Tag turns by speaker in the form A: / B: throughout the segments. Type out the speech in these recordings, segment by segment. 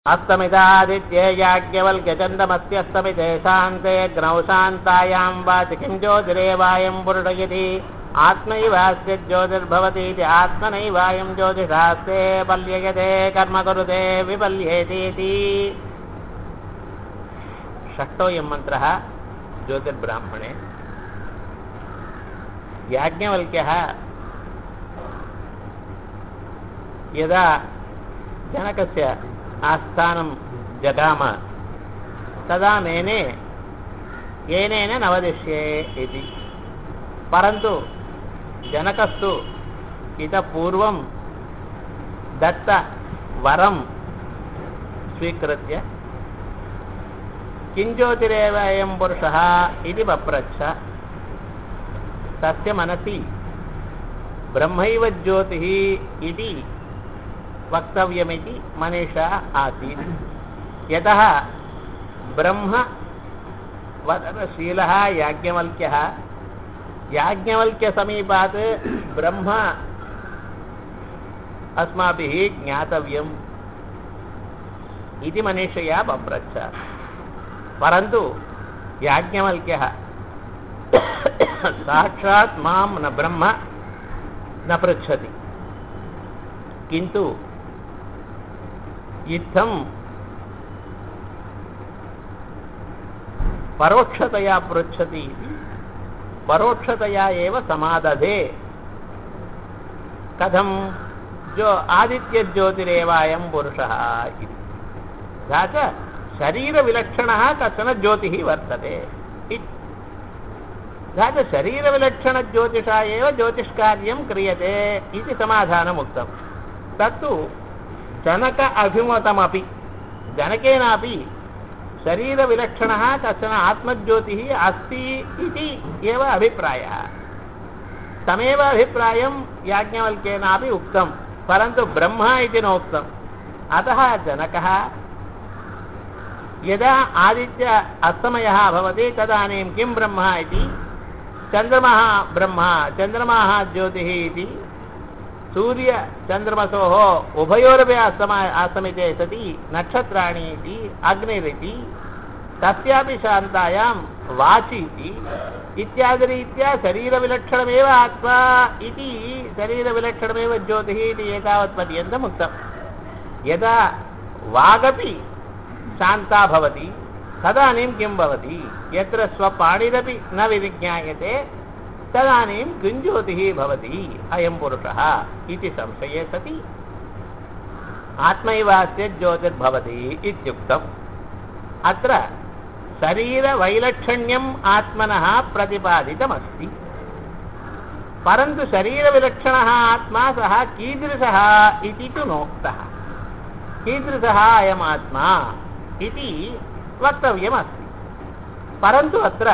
A: अस्तमितादित्ये याज्ञवल्क्यचन्दमस्त्यस्तमिते शान्ते ग्नौ शान्तायां वाचि किं ज्योतिरेवायं पुरुषयति आत्मैवास्य ज्योतिर्भवतीति आत्मनैवायं ज्योतिषास्ते पल्ययते कर्म कुरुते विपल्येतीति षष्टोऽयं मन्त्रः ज्योतिर्ब्राह्मणे याज्ञवल्क्यः यदा जनकस्य आस्थानं जगाम तदा मेने येनेन नवदिश्ये इति परन्तु जनकस्तु इतः पूर्वं दत्तवरं स्वीकृत्य किञ्ज्योतिरेव अयं पुरुषः इति पप्रच्छ तस्य मनसि ब्रह्मैव ज्योतिः इति वक्तव्यमिति मनीषा आसीत् यतः ब्रह्म वदनशीलः याज्ञवल्क्यः याज्ञवल्क्यसमीपात् ब्रह्म अस्माभिः ज्ञातव्यम् इति मनीषया पप्रच्छ परन्तु याज्ञवल्क्यः साक्षात् मां न ब्रह्म न पृच्छति किन्तु इत्थं परोक्षतया पृच्छति इति परोक्षतया एव समादधे कथं जो आदित्यज्योतिरेवायं पुरुषः इति तथा च शरीरविलक्षणः कश्चन ज्योतिः वर्तते इति तथा च शरीरविलक्षणज्योतिषा एव ज्योतिष्कार्यं क्रियते इति समाधानमुक्तं तत्तु जनक अभिमतमपि जनकेनापि शरीरविलक्षणः कश्चन आत्मज्योतिः अस्ति इति एव अभिप्रायः तमेव अभिप्रायं याज्ञवल्क्येनापि उक्तं परन्तु ब्रह्म इति नोक्तम् अतः जनकः यदा आदित्य अस्तमयः भवति तदानीं किं ब्रह्म इति चन्द्रमः ब्रह्म चन्द्रमाः ज्योतिः इति सूर्यचन्द्रमसोः उभयोरपि अस्तम अस्तमिते सति नक्षत्राणि इति अग्निरिति तस्यापि शान्तायां वाचि इति इत्यादिरीत्या शरीरविलक्षणमेव आत्मा इति शरीरविलक्षणमेव ज्योतिः इति एतावत्पर्यन्तम् उक्तं यदा वागपि शान्ता भवति तदानीं किं भवति यत्र स्वपाणिरपि न विज्ञायते तदानीं किञ्ज्योतिः भवति अयं पुरुषः इति संशये सति आत्मैवास्य ज्योतिर्भवति इत्युक्तम् अत्र शरीरवैलक्षण्यम् आत्मनः प्रतिपादितमस्ति परन्तु शरीरविलक्षणः आत्मा सः कीदृशः इति तु नोक्तः कीदृशः अयमात्मा इति वक्तव्यमस्ति परन्तु अत्र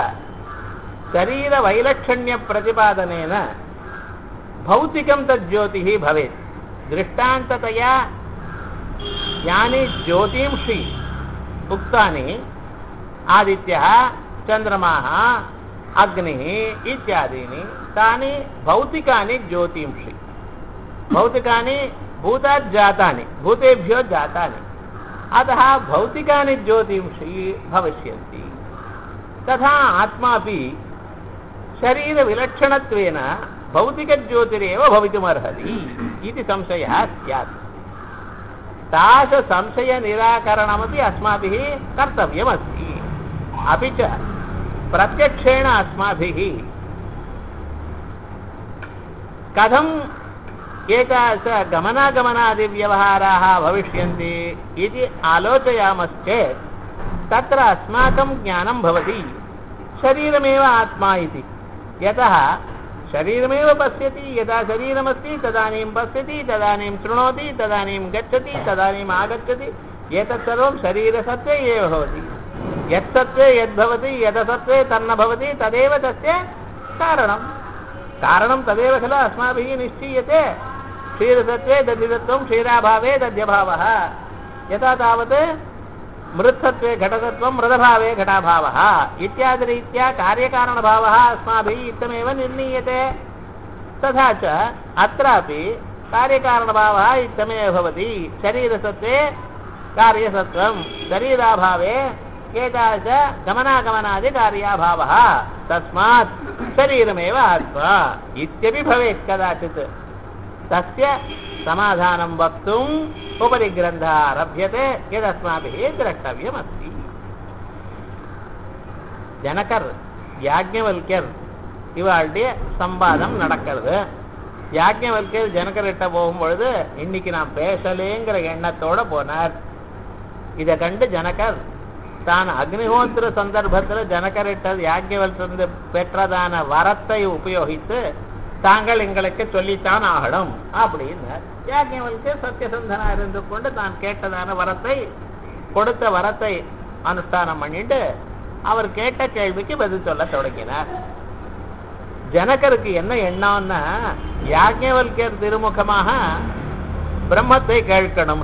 A: शरीरवैलक्षण्यप्रतिपादनेन भौतिकं तज्ज्योतिः भवेत् दृष्टान्ततया यानि ज्योतिंषि उक्तानि आदित्यः चन्द्रमाः अग्निः इत्यादीनि तानि भौतिकानि ज्योतिंषि भौतिकानि भूतात् जातानि भूतेभ्यो जातानि अतः भौतिकानि ज्योतिंषि भविष्यन्ति तथा आत्मापि शरीरविलक्षणत्वेन भौतिकज्योतिरेव भवितुमर्हति इति संशयः स्यात् तादृशसंशयनिराकरणमपि अस्माभिः कर्तव्यमस्ति अपि च प्रत्यक्षेण अस्माभिः कथम् एतादृश गमनागमनादिव्यवहाराः भविष्यन्ति इति आलोचयामश्चेत् तत्र अस्माकं ज्ञानं भवति शरीरमेव आत्मा इति यतः शरीरमेव पश्यति यदा शरीरमस्ति तदानीं पश्यति तदानीं शृणोति तदानीं गच्छति तदानीम् आगच्छति एतत् सर्वं शरीरसत्त्वे एव भवति यत्सत्त्वे यद्भवति यदसत्त्वे तन्न भवति तदेव तस्य कारणं कारणं तदेव खलु अस्माभिः निश्चीयते क्षीरसत्त्वे दधितत्वं क्षीराभावे दध्यभावः यथा तावत् मृत्सत्वे घटतत्वं मृदभावे घटाभावः इत्यादिरीत्या कार्यकारणभावः अस्माभिः इत्थमेव निर्णीयते तथा च अत्रापि कार्यकारणभावः इत्थमेव भवति शरीरसत्त्वे कार्यसत्त्वं शरीराभावे एतादृश गमनागमनादि कार्याभावः तस्मात् शरीरमेव आत्मा इत्यपि भवेत् कदाचित् तस्य समाधानं वक्तुम् उपरि ग्रन्थः आरभ्यते यदस्माभिः द्रष्टव्यमस्ति ஜனகர் யாஜ்ஞவல்யர் இவாளுடைய சம்பாதம் நடக்கிறது யாஜ்ஞவல்யர் ஜனகர்கிட்ட போகும்பொழுது இன்னைக்கு நான் பேசலேங்கிற எண்ணத்தோட போனார் இதை கண்டு ஜனகர் தான் அக்னிஹோத்திர சந்தர்ப்பத்தில் ஜனகரிட்ட யாஜ்ஞவல்யிருந்து பெற்றதான வரத்தை உபயோகித்து தாங்கள் எங்களுக்கு சொல்லித்தான் ஆகணும் அப்படின்னு யாஜ்ஞவல்க்கு சத்தியசந்தனா இருந்து கொண்டு தான் கேட்டதான வரத்தை கொடுத்த வரத்தை அனுஷ்டானம் பண்ணிட்டு அவர் கேட்ட கேள்விக்கு பதில் சொல்ல தொடங்கினார் ஜனகருக்கு என்ன எண்ணம்னா யாஜ்ஞவல்யர் திருமுகமாக பிரம்மத்தை கேட்கணும்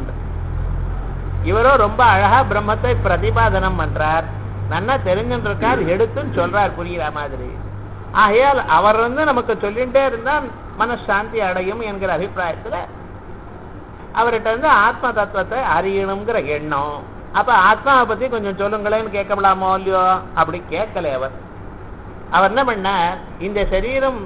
A: இவரோ ரொம்ப அழகா பிரம்மத்தை பிரதிபாதனம் பண்றார் நல்லா தெரிஞ்சுட்டு இருக்கார் எடுத்துன்னு சொல்றார் புரியுற மாதிரி ஆகையால் அவர் வந்து நமக்கு சொல்லிட்டே இருந்தா மனசாந்தி அடையும் என்கிற அபிப்பிராயத்துல அவர்கிட்ட இருந்து ஆத்ம தத்துவத்தை அறியணுங்கிற எண்ணம் அப்ப ஆத்மாவை பத்தி கொஞ்சம் சொல்லுங்களேன்னு கேட்கலாமோ இல்லையோ அப்படி கேட்கல அவர் அவர் என்ன பண்ணார் இந்த சரீரம்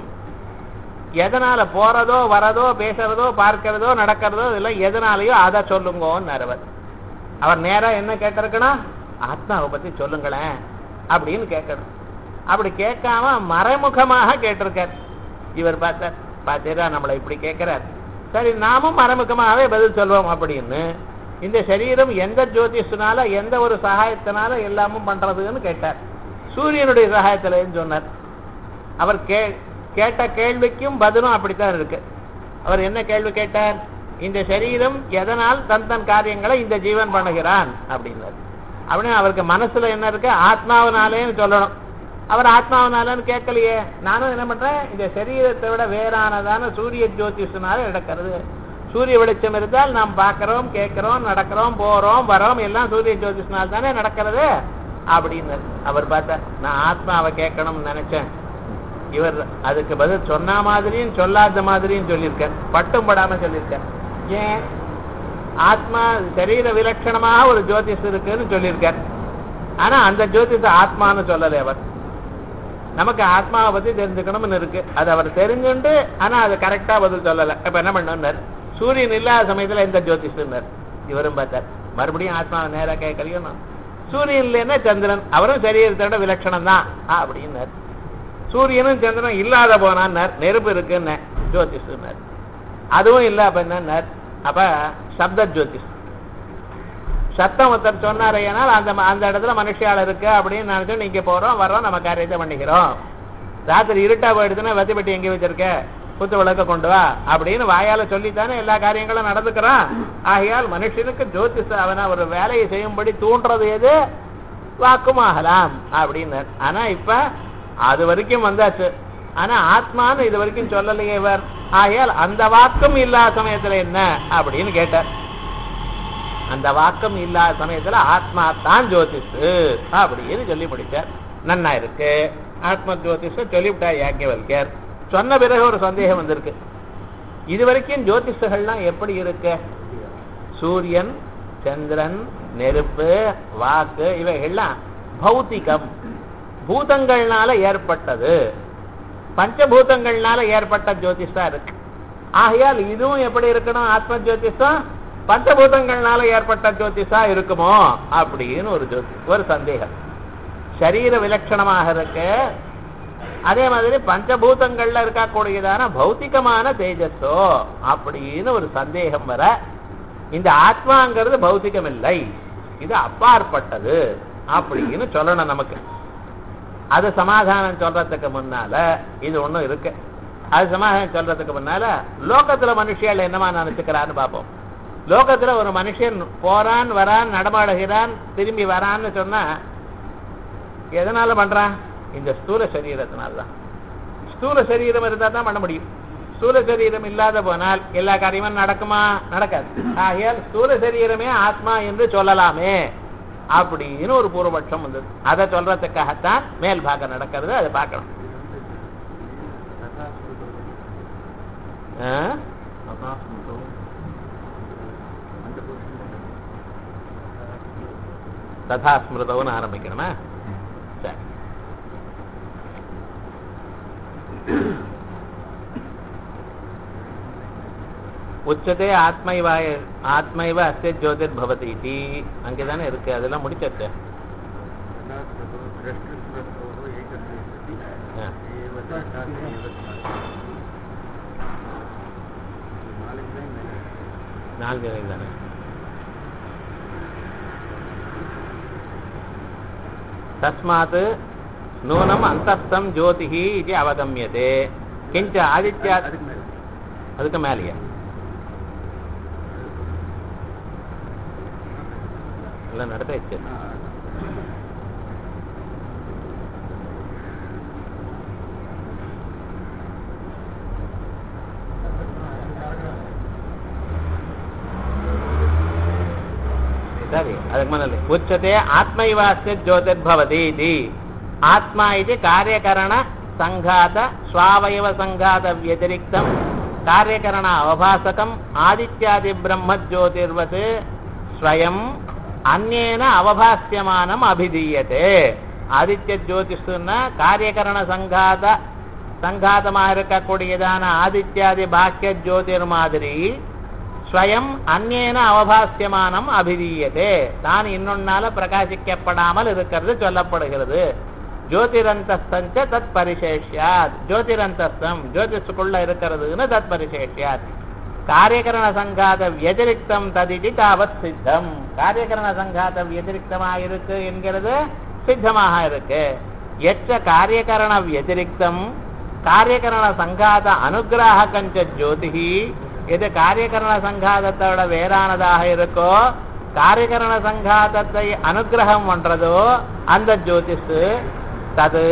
A: எதனால போறதோ வரதோ பேசுறதோ பார்க்கிறதோ நடக்கிறதோ இதெல்லாம் எதனாலயோ அதை சொல்லுங்கோன்னு அவர் அவர் நேரா என்ன கேட்டிருக்கணும் ஆத்மாவை பத்தி சொல்லுங்களேன் அப்படின்னு கேட்கணும் அப்படி கேட்காம மறைமுகமாக கேட்டிருக்கார் இவர் பார்த்தார் பார்த்தீரா நம்மளை இப்படி கேட்கிறார் சரி நாமும் மறைமுகமாகவே பதில் சொல்வோம் அப்படின்னு இந்த சரீரம் எந்த ஜோதிஷனால எந்த ஒரு சகாயத்தினால எல்லாமும் பண்றதுன்னு கேட்டார் சூரியனுடைய சகாயத்திலன்னு சொன்னார் அவர் கே கேட்ட கேள்விக்கும் பதிலும் அப்படித்தான் இருக்கு அவர் என்ன கேள்வி கேட்டார் இந்த சரீரம் எதனால் தன் தன் காரியங்களை இந்த ஜீவன் பண்ணுகிறான் அப்படின்னார் அப்படின்னு அவருக்கு மனசுல என்ன இருக்கு ஆத்மாவனாலேன்னு சொல்லணும் அவர் ஆத்மாவனாலன்னு கேட்கலையே நானும் என்ன பண்றேன் இந்த சரீரத்தை விட வேறானதான சூரிய ஜோதிஷனால நடக்கிறது சூரிய வெளிச்சம் இருந்தால் நாம் பார்க்கிறோம் கேட்கிறோம் நடக்கிறோம் போறோம் வரோம் எல்லாம் சூரிய ஜோதிஷனால் தானே நடக்கிறது அப்படின்னு அவர் பார்த்தார் நான் ஆத்மாவை கேட்கணும்னு நினைச்சேன் இவர் அதுக்கு பதில் சொன்ன மாதிரியும் சொல்லாத மாதிரியும் சொல்லியிருக்கார் பட்டும் படாம சொல்லியிருக்கார் ஏன் ஆத்மா சரீர விலட்சணமாக ஒரு ஜோதிஷ் இருக்குன்னு சொல்லியிருக்கார் ஆனா அந்த ஜோதிஷ ஆத்மான்னு சொல்லலை அவர் நமக்கு ஆத்மாவை பத்தி தெரிஞ்சுக்கணும்னு இருக்கு அது அவர் தெரிஞ்சுண்டு ஆனா அது கரெக்டா பதில் சொல்லல இப்ப என்ன பண்ணார் சூரியன் இல்லாத சமயத்துல எந்த ஜோதிஷர் இவரும் பார்த்தார் மறுபடியும் ஆத்மாவை நேரா கேட்கலையும் சூரியன் இல்லைன்னா சந்திரன் அவரும் சரீரத்தோட விலட்சணம் தான் அப்படின்னார் சூரியனும் சந்திரனும் இல்லாத போனான்னார் நெருப்பு இருக்குன்னு ஜோதிஷர் அதுவும் இல்ல அப்ப என்ன அப்ப சப்த ஜோதிஷ் சத்தம் ஒருத்தர் சொன்னார் ஏனால் அந்த அந்த இடத்துல மனுஷியால் இருக்கு அப்படின்னு நினைச்சு நீங்க போறோம் வர்றோம் நம்ம காரியத்தை பண்ணிக்கிறோம் ராத்திரி இருட்டா போயிடுதுன்னா வெத்தி பெட்டி எங்க வச்சிருக்க குத்து விளக்க கொண்டு வா அப்படின்னு வாயால சொல்லித்தானே எல்லா காரியங்களும் நடந்துக்கிறான் ஆகையால் மனுஷனுக்கு ஜோதிஷ அவனை ஒரு வேலையை செய்யும்படி தூண்டுறது எது வாக்குமாகலாம் அப்படின்னு ஆனா இப்ப அது வரைக்கும் வந்தாச்சு ஆனா ஆத்மான்னு இது வரைக்கும் சொல்லலையே இவர் ஆகையால் அந்த வாக்கும் இல்லாத சமயத்துல என்ன அப்படின்னு கேட்டார் அந்த வாக்கம் இல்லாத சமயத்துல ஆத்மா தான் ஜோதிஷு அப்படின்னு சொல்லி முடிச்சார் நன்னா இருக்கு ஆத்ம ஜோதிஷ சொல்லிவிட்டார் யாக்கியவல்கர் சொன்ன பிறகு ஒரு சந்தேகம் வந்திருக்கு இது வரைக்கும் ஜோதிஷங்கள்லாம் எப்படி இருக்கு சூரியன் சந்திரன் நெருப்பு வாக்கு இவைகள்லாம் பௌத்திகம் பூதங்கள்னால ஏற்பட்டது பஞ்சபூதங்கள்னால ஏற்பட்ட ஜோதிஷா இருக்கு ஆகையால் இதுவும் எப்படி இருக்கணும் ஆத்ம ஜோதிஷம் பஞ்சபூதங்கள்னால ஏற்பட்ட ஜோதிஷா இருக்குமோ அப்படின்னு ஒரு ஜோதி ஒரு சந்தேகம் சரீர விலட்சணமாக இருக்கு அதே மாதிரி பஞ்சபூதங்கள்ல இருக்கக்கூடியதான பௌத்திகமான தேஜஸோ அப்படின்னு ஒரு சந்தேகம் வர இந்த ஆத்மாங்கிறது பௌத்திகம் இல்லை இது அப்பாற்பட்டது அப்படின்னு சொல்லணும் நமக்கு அது சமாதானம் சொல்றதுக்கு முன்னால இது ஒண்ணும் இருக்கு அது சமாதானம் சொல்றதுக்கு முன்னால லோகத்துல மனுஷியால் என்னமா நினைச்சுக்கிறான்னு பார்ப்போம் லோகத்துல ஒரு மனுஷன் போறான் வரான் நடமாடுகிறான் திரும்பி வரான்னு சொன்னா எதனால பண்றான் இந்த ஸ்தூல சரீரத்தினால்தான் ஸ்தூல சரீரம் இருந்தா தான் பண்ண முடியும் ஸ்தூல சரீரம் இல்லாத போனால் எல்லா காரியமும் நடக்குமா நடக்காது ஆகையால் ஸ்தூல சரீரமே ஆத்மா என்று சொல்லலாமே அப்படின்னு ஒரு பூர்வபட்சம் வந்தது அதை சொல்றதுக்காகத்தான் மேல் பாகம் நடக்கிறது அதை பார்க்கணும் ஆ? ததா ஸ்மிருதவுன்னு ஆரம்பிக்கணுமா சரி உச்சதே ஆத்மைவ ஆத்மைவ அஸ்ய ஜோதிர் பவதி இதி அங்கே தானே இருக்கு அதெல்லாம் முடிச்சாச்சு
B: द्रष्टृस्मृतोः एकत्वे सति
A: ஆ.
B: एव दृष्टान्त एव स्मृतः। நாளைக்கு தான் மேலே
A: நான்கு நிலை தானே தஸ்மாத் நூனம் அந்தஸ்தம் ஜோதிஹி இது அவகமியதே கிஞ்ச ஆதித்யா
B: அதுக்கு மேலே
A: அதுக்கு மேலேயா இல்லை நடத்தாச்சு
B: ஆ,
A: ಸರಿ ಅದಕ್ಕೆ ಮನಲ್ಲಿ ಉಚ್ಯತೆ ಆತ್ಮೈವಾಸ್ಯ ಜ್ಯೋತಿರ್ಭವತಿ ಇತಿ ಆತ್ಮ ಇತಿ ಕಾರ್ಯಕರಣ ಸಂಘಾತ ಸ್ವಾವಯವ ಸಂಘಾತ ವ್ಯತಿರಿಕ್ತಂ ಕಾರ್ಯಕರಣ ಅವಭಾಸಕಂ ಆದಿತ್ಯಾದಿ ಬ್ರಹ್ಮ ಜ್ಯೋತಿರ್ವತ್ ಸ್ವಯಂ ಅನ್ಯೇನ ಅವಭಾಸ್ಯಮಾನಂ ಅಭಿಧೀಯತೆ ஆதித்ய ஜோதிஷுன்னா காரியகரண சங்காத சங்காதமாக இருக்கக்கூடியதான ஆதித்யாதி பாக்கிய ஜோதிர் மாதிரி ஸ்வயம் அந்நேன அவபாசியமானம் அபிதீயதே தான் இன்னொன்னால பிரகாசிக்கப்படாமல் இருக்கிறது சொல்லப்படுகிறது ஜோதிரந்தஸ்தஞ்ச தத் பரிசேஷ்யாத் ஜோதிரந்தஸ்தம் ஜோதிஷுக்குள்ள இருக்கிறதுன்னு தத் பரிசேஷ்யாத் காரியகரண சங்காத வியதிரிக்தம் ததிதி தாவத் சித்தம் காரியகரண சங்காத வியதிரிக்தமாக இருக்கு என்கிறது சித்தமாக இருக்கு எச்ச காரியகரண வியதிரிக்தம் காரியகரண சங்காத அனுகிராகஞ்ச ஜோதிஹி எது காரியகரண சங்காதத்தோட வேறானதாக இருக்கோ காரியகரண சங்காதத்தை அனுகிரகம் பண்றதோ அந்த ஜோதிஷ் தது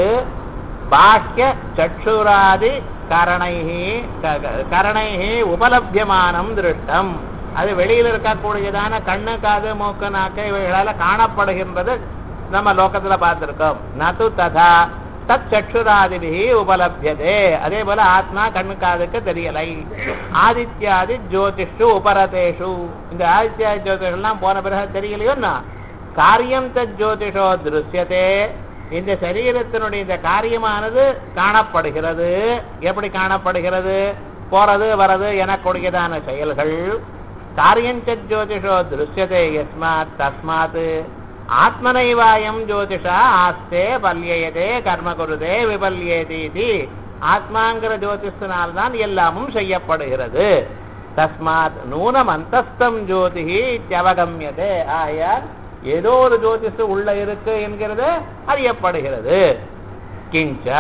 A: பாஹ்ய சக்ஷுராதி கரணைஹி க- க- கரணைஹி உபலபியமானம் திருஷ்டம் அது வெளியில் இருக்கக்கூடியதான கண்ணு காது மூக்கு நாக்கு இவைகளால காணப்படுகின்றது நம்ம லோகத்துல பார்த்திருக்கோம் நது ததா தத் சக்ஷுராதிபிகி உபலபியதே அதே போல ஆத்மா கண்ணு காதுக்கு தெரியலை ஆதித்யாதி ஜோதிஷு உபரதேஷு இந்த ஆதித்யாதி ஜோதிஷெல்லாம் போன பிறகு தெரியலையோன்னா காரியம் தத் ஜோதிஷோ திருஷ்யதே இந்த சரீரத்தினுடைய இந்த காரியமானது காணப்படுகிறது எப்படி காணப்படுகிறது போறது வரது எனக்கூடியதான செயல்கள் காரியஞ்ச ஜோதிஷோ திருஷ்யதே யஸ்மாத் தஸ்மாத் ஆத்மனைவாயம் ஜோதிஷா ஆஸ்தே பல்யயதே கர்ம குருதே விபல்யேதி இது ஆத்மாங்கிற ஜோதிஷத்தினால்தான் எல்லாமும் செய்யப்படுகிறது தஸ்மாத் நூனம் அந்தஸ்தம் ஜோதிஹி இத்தியவகமியதே ஆயால் ஏதோ ஒரு ஜோதிஷு உள்ள இருக்கு என்கிறது அறியப்படுகிறது கிஞ்ச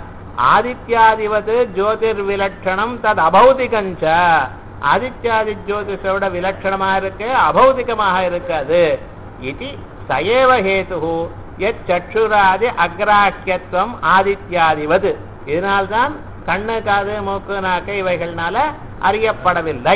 A: ஆதித்யாதிவது ஜோதிர் விலட்சணம் தத் அபௌதிகஞ்ச ஆதித்யாதி ஜோதிஷோட விலட்சணமா இருக்கு அபௌதிகமாக இருக்காது இது சயேவ ஹேது எச் சற்றுராதி அக்ராஹ்யத்துவம் ஆதித்யாதிவது இதனால்தான் கண்ணு காது மூக்கு நாக்கு இவைகள்னால அறியப்படவில்லை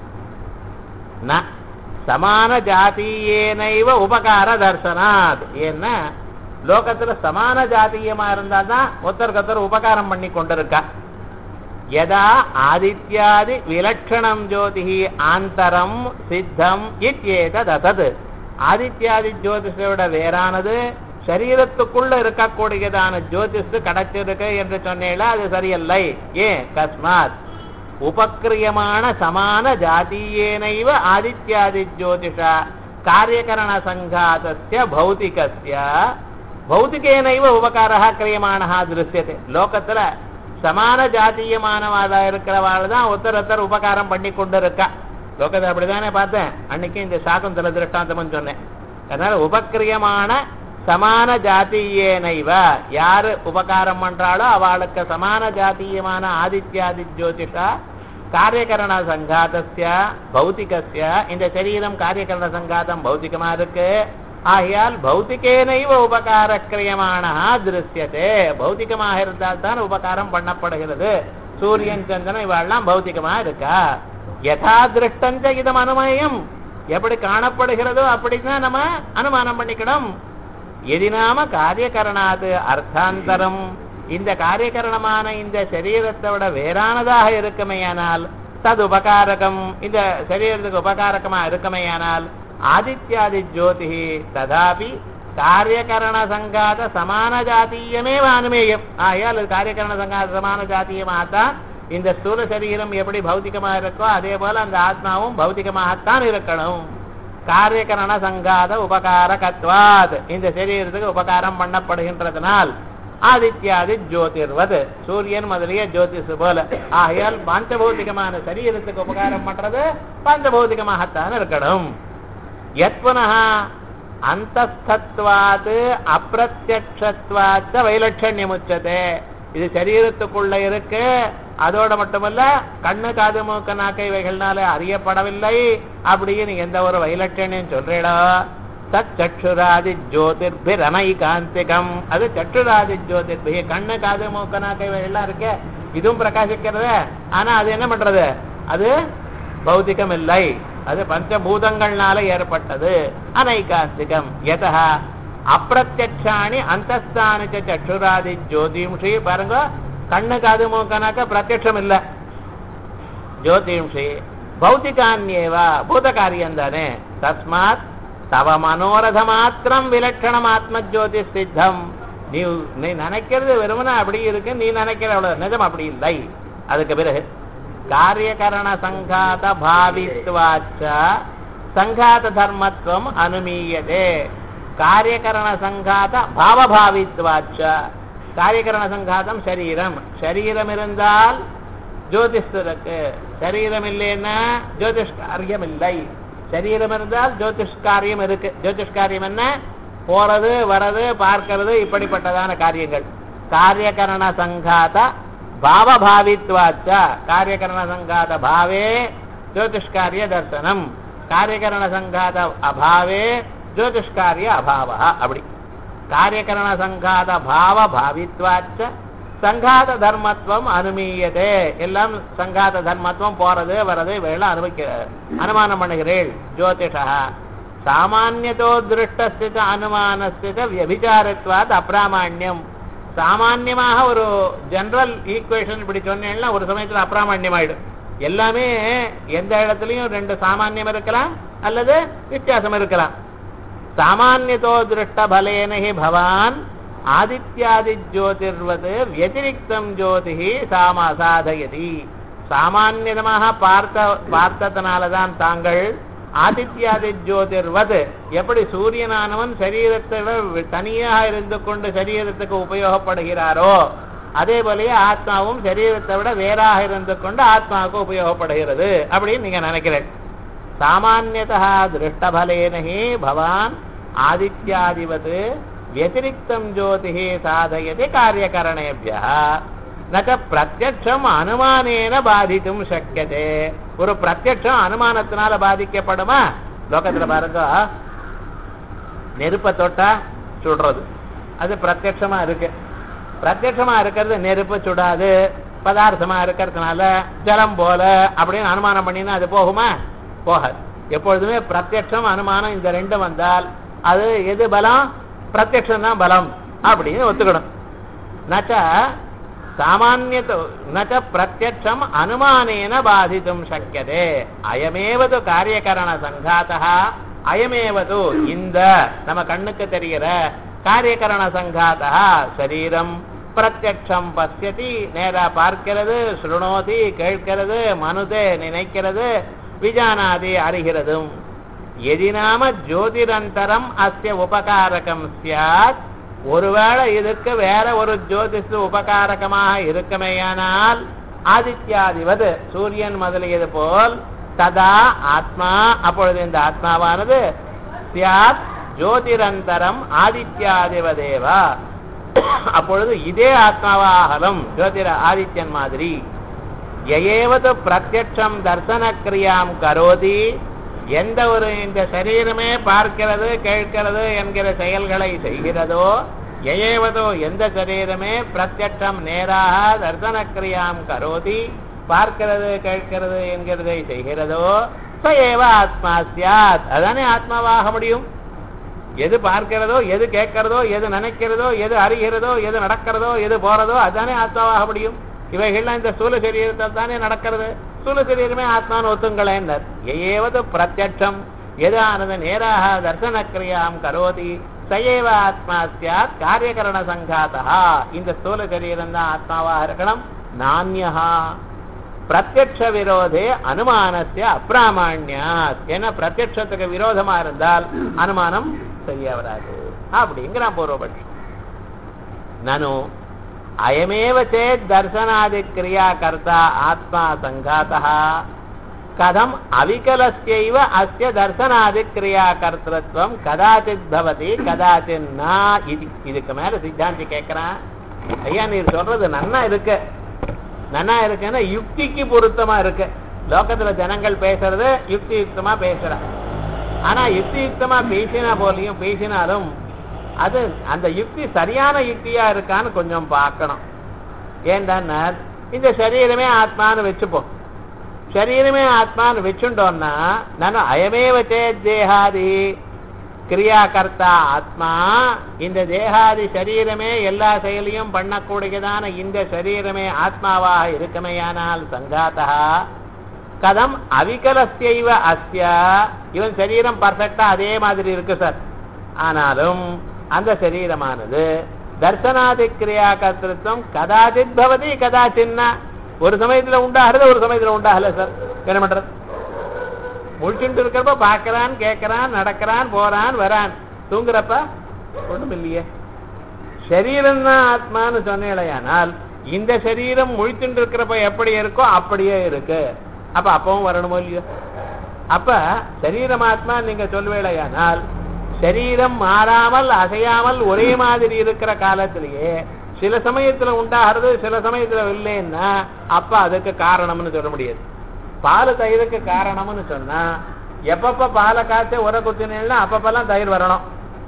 A: ந சமான ஜாத்தீயேனைவ உபகார தர்சனாத் ஏன்னா லோகத்துல சமான ஜாத்தீயமா இருந்தாதான் ஒருத்தருக்கு ஒருத்தர் உபகாரம் பண்ணி கொண்டிருக்கா யதா ஆதித்யாதி விலட்சணம் ஜோதிஹி ஆந்தரம் சித்தம் இத்யேததது ஆதித்யாதி ஜோதிஷோட வேறானது சரீரத்துக்குள்ள இருக்கக்கூடியதான ஜோதிஷ் கிடைச்சிருக்கு என்று சொன்னேல அது சரியல்லை ஏன் கஸ்மாத் உபக்கிரியமான சமான ஜாத்தீயேனைவ ஆதித்யாதி ஜோதிஷா காரியகரண சங்காதஸ்ய பௌதிகஸ்ய பௌதிகேனைவ உபகாரः கிரியமானः திருஷ்யத்தை லோகத்துல சமான ஜாத்தீயமானவாதா இருக்கிறவாள் தான் ஒருத்தர் ஒருத்தர் உபகாரம் பண்ணி கொண்டு இருக்கா லோகத்தை அப்படிதானே பார்த்தேன் அன்னைக்கு இந்த சாகுந்தல திருஷ்டாந்தம் சொன்னேன் அதனால உபக்கிரியமான சமான ஜாத்தீயேனைவ யாரு உபகாரம் பண்றாளோ அவளுக்கு சமான ஜாத்தீயமான ஆதித்யாதி ஜோதிஷா காரியகரண சங்காதஸ்ய பௌத்திகஸ்ய இந்த சரீரம் காரியகரண சங்காதம் பௌத்திகமா இருக்கு ஆகையால் பௌத்திகேனைவ உபகார கிரியமானா திருஷ்யத்தே பௌத்திகமாக இருந்தால் தான் உபகாரம் பண்ணப்படுகிறது சூரியன் சந்திரன் இவாள்லாம் பௌத்திகமா இருக்கா யதா திருஷ்டஞ்ச இதம் அனுமயம் எப்படி காணப்படுகிறதோ அப்படிதான் நம்ம அனுமானம் பண்ணிக்கணும் எதினாம காரியகரணாது அர்த்தாந்தரம் இந்த காரியகரணமான இந்த சரீரத்தோட வேறானதாக இருக்குமேயானால் தது உபகாரகம் இந்த சரீரத்துக்கு உபகாரகமா இருக்குமேயானால் ஆதித்யாதி ஜோதி ததாபி காரியகரண சங்காத சமான ஜாத்தீயமே அனுமேயம் ஆகையால் இது காரியகரண சங்காத சமான ஜாத்தீயமாகத்தான் இந்த ஸ்தூல சரீரம் எப்படி பௌத்திகமா இருக்கோ அதே போல அந்த ஆத்மாவும் பௌத்திகமாகத்தான் இருக்கணும் காரியகரண சங்காத உபகாரகத்வாத் இந்த சரீரத்துக்கு உபகாரம் பண்ணப்படுகின்றதனால் ஆதித்யாதி ஜோதிர்வது சூரியன் முதலிய ஜோதிஷ் போல ஆகையால் பஞ்சபௌதிகமான சரீரத்துக்கு உபகாரம் பண்றது பஞ்சபௌதிகமாகத்தான் இருக்கணும் யத்வனः அந்தஸ்தத்வாத் அப்பிரத்யக்ஷத்வாச்ச வைலட்சண்யமுச்சதே இது சரீரத்துக்குள்ள இருக்கு அதோட மட்டுமல்ல கண்ணு காது மூக்கு நாக்கு இவைகள்னால அறியப்படவில்லை அப்படின்னு எந்த ஒரு வைலட்சண்யம் சொல்றீடோ தத் சற்றுராதி ஜோதிர்பிர் அனைகாந்திகம் அது சற்றுராதி ஜோதிர்பி கண்ணு காது மூக்கு நாக்கு இவைகள்லாம் இருக்கு இதுவும் பிரகாசிக்கிறது ஆனா அது என்ன பண்றது அது பௌத்திகம் இல்லை அது பஞ்சபூதங்கள்னால ஏற்பட்டது அனைகாந்திகம் யதா அப்பிரத்யக்ஷாணி அந்தஸ்தானி ச சற்றுராதி ஜோதிம்ஷி பாருங்க கண்ணு காது மூக்கனாக்க பிரத்யக்ஷம் இல்ல ஜோதிம்ஷி பௌத்திகான்யேவா பூத காரியம் தானே தஸ்மாத் தவ மனோரத மாத்திரம் விலட்சணம் ஆத்ம ஜோதி சித்தம் நீ நீ நினைக்கிறது வெறுமனே அப்படி இருக்கு நீ நினைக்கிற அவ்வளவு நிஜம் அப்படி இல்லை அதுக்கு பிறகு காரியகரண சங்காத பாவித்வாச்ச சங்காத தர்மத்துவம் அனுமீயதே காரியகரண சங்காத பாவபாவித்வாச்ச காரியகரண சங்காதம் சரீரம் சரீரம் இருந்தால் ஜோதிஷ் இருக்கு சரீரம் இல்லைன்னா ஜோதிஷ் காரியம் இல்லை சரீரம் இருந்தால் ஜோதிஷ் காரியம் இருக்கு ஜோதிஷ் காரியம் என்ன போறது வரது பார்க்கிறது இப்படிப்பட்டதான காரியங்கள் காரியகரண சங்காத பாவபாவித்வாச்ச காரியகரண சங்காத பாவே ஜோதிஷ்காரிய தர்சனம் காரியகரண சங்காத அபாவே ஜோதிஷ்காரிய அபாவ அப்படி காரியகரண சங்காத பாவ பாவித்வாச்ச சங்காத தர்மத்துவம் அனுமீயதே எல்லாம் சங்காத தர்மத்துவம் போறது வரது இவையெல்லாம் அனுபவிக்க அனுமானம் பண்ணுகிறேள் ஜோதிஷா சாமானியதோ திருஷ்டஸ்தித அனுமானஸ்தித வியபிச்சாரத்வாத் அப்பிராமாண்யம் சாமான்யமாக ஒரு ஜெனரல் ஈக்குவேஷன் இப்படி சொன்னேன்னா ஒரு சமயத்துல அப்பிராமாண்யம் ஆயிடும் எல்லாமே எந்த இடத்துலயும் ரெண்டு சாமான்யம் இருக்கலாம் அல்லது வித்தியாசம் இருக்கலாம் சாமானியதோ திருஷ்ட பலேன ஹி பவான் ஆதித்யாதி ஜோதிர்வது வத்திரிக்தம் ஜோதிஹி சாமா சாதயதி சாமான்யமாக பார்த்த பார்த்ததனாலதான் தாங்கள் ஆதித்யாதி ஜோதிர்வது எப்படி சூரியனானவன் சரீரத்தில் தனியாக இருந்து கொண்டு சரீரத்துக்கு உபயோகப்படுகிறாரோ அதே போலயே ஆத்மாவும் சரீரத்தை விட வேறாக இருந்து கொண்டு ஆத்மாவுக்கு உபயோகப்படுகிறது அப்படின்னு நீங்க நினைக்கிறேன் சாமானியதா திருஷ்டபலேன ஹி பவான் ஆதித்யாதிவத் வத்திரிக்தம் ஜோதிஹி சாதயதி காரியகரணேபியா நக பிரத்யட்சம் அனுமானேன பாதித்தும் சக்கியதே ஒரு பிரத்யட்சம் அனுமானத்தினால பாதிக்கப்படுமா லோகத்துல பாருங்க நெருப்பை தொட்டா சுடுறது அது பிரத்யட்சமா இருக்கு பிரத்யட்சமா இருக்கிறது நெருப்பு சுடாது பதார்த்தமா இருக்கிறதுனால ஜலம் போல அப்படின்னு அனுமானம் பண்ணினா அது போகுமா போகாது எப்பொழுதுமே பிரத்யட்சம் அனுமானம் இந்த ரெண்டும் வந்தால் அது எது பலம் பிரத்யட்சம் தான் பலம் அப்படின்னு ஒத்துக்கணும் நச்ச சாமானியத்தோ நச்ச பிரத்யட்சம் அனுமானேன பாதித்தும் சக்கியதே அயமேவது காரியகரண சங்காத்தா அயமேவது இந்த நம்ம கண்ணுக்கு தெரிகிற காரியகரண சங்காத்தா சரீரம் பிரத்யட்சம் பசியதி நேரா பார்க்கிறது சுருணோதி கேட்கிறது மனுதே நினைக்கிறது விஜானாதி அறிகிறதும் எதினாம ஜோதிரந்தரம் அஸ்ய உபகாரகம் சியாத் ஒருவேளை இதற்கு வேற ஒரு ஜோதிஷ் உபகாரகமாக இருக்குமேயானால் ஆதித்யாதிவது சூரியன் முதலியது போல் ததா ஆத்மா அப்பொழுது இந்த ஆத்மாவானது சியாத் ஜோதிரந்தரம் ஆதித்யாதிவதேவா அப்பொழுது இதே ஆத்மாவாகலும் ஜோதிர ஆதித்யன் மாதிரி எயேவது பிரத்யட்சம் தர்சன கிரியாம் கரோதி எந்த ஒரு இந்த சரீரமே பார்க்கிறது கேட்கிறது என்கிற செயல்களை செய்கிறதோ எயேவதோ எந்த சரீரமே பிரத்யட்சம் நேராக தர்சன கிரியாம் கரோதி பார்க்கிறது கேட்கிறது என்கிறதை செய்கிறதோ ச ஏவ ஆத்மா சியாத் அதானே ஆத்மாவாக முடியும் எது பார்க்கிறதோ எது கேட்கிறதோ எது நினைக்கிறதோ எது அறிகிறதோ எது நடக்கிறதோ எது போறதோ அதுதானே ஆத்மாவாக முடியும் இவைகள்லாம் இந்த ஸ்தூல சரீரத்தில் தானே நடக்கிறது ஸ்தூல சரீரமே ஆத்மான்னு ஒத்துங்களேன்னர் ஏவது பிரத்யட்சம் எதானது நேராக தர்சன கிரியாம் கரோதி சயேவ ஆத்மா சியாத் காரியகரண சங்காதா இந்த ஸ்தூல சரீரம் தான் ஆத்மாவாக இருக்கணும் நானியா பிரத்யக்ஷ விரோதே அனுமானசிய அப்பிராமான்யாத் ஏன்னா பிரத்யக்ஷத்துக்கு விரோதமா இருந்தால் அனுமானம் சரியா வராது அப்படிங்கிறான் பூர்வபட்சம் நனு அயமேவ சேத் தர்சனாதி கிரியா கர்த்தா ஆத்மா சங்காதா கதம் அவிகலஸ்யைவ அஸ்ய தர்சனாதி கிரியா கர்த்தத்துவம் கதாச்சித் பவதி கதாச்சித் நா இது இதுக்கு மேல சித்தாந்தி கேட்கிறான் ஐயா நீர் சொல்றது நன்னா இருக்கு நன்னா இருக்குன்னா யுக்திக்கு பொருத்தமா இருக்கு லோகத்துல ஜனங்கள் பேசுறது யுக்தி யுக்தமா பேசுறான் ஆனா யுக்தி யுக்தமா பேசினா போலியும் பேசினாலும் அது அந்த யுக்தி சரியான யுக்தியா இருக்கான்னு கொஞ்சம் பார்க்கணும் ஏன்டான்னா இந்த சரீரமே ஆத்மான்னு வச்சுப்போம் சரீரமே ஆத்மான்னு வச்சுட்டோம்னா நான் அயமேவ சேத் தேகாதி கிரியாகர்த்தா ஆத்மா இந்த தேகாதி சரீரமே எல்லா செயலையும் பண்ணக்கூடியதான இந்த சரீரமே ஆத்மாவாக இருக்குமேயானால் சங்காத்தா கதம் அவிகலஸ்யைவ அஸ்ய இவன் சரீரம் பர்ஃபெக்டா அதே மாதிரி இருக்கு சார் ஆனாலும் அந்த சரீரமானது தர்சனாதி கிரியா கர்த்தத்துவம் கதாச்சித் பவதி கதாச்சின்னா ஒரு சமயத்துல உண்டாகிறது ஒரு சமயத்துல உண்டாகல சார் என்ன பண்றது முழிச்சுட்டு இருக்கிறப்ப பார்க்கறான் கேட்கறான் நடக்கிறான் போறான் வரான் தூங்குறப்ப ஒண்ணும் இல்லையே சரீரம் தான் ஆத்மான்னு சொன்னேலையானால் இந்த சரீரம் முழிச்சுட்டு இருக்கிறப்ப எப்படி இருக்கோ அப்படியே இருக்கு அப்ப அப்பவும் வரணுமோ இல்லையோ அப்ப சரீரம் ஆத்மா நீங்க சொல்வேலையானால் சரீரம் மாறாமல் அசையாமல் ஒரே மாதிரி இருக்கிற காலத்திலேயே சில சமயத்துல உண்டாகிறது சில சமயத்துல இல்லைன்னா அப்ப அதுக்கு காரணம்னு சொல்ல முடியாது பால் தயிருக்கு காரணம்னு சொன்னா எப்பப்ப பாலை காய்ச்ச உர குத்தினா அப்பப்பெல்லாம் தயிர் வரணும்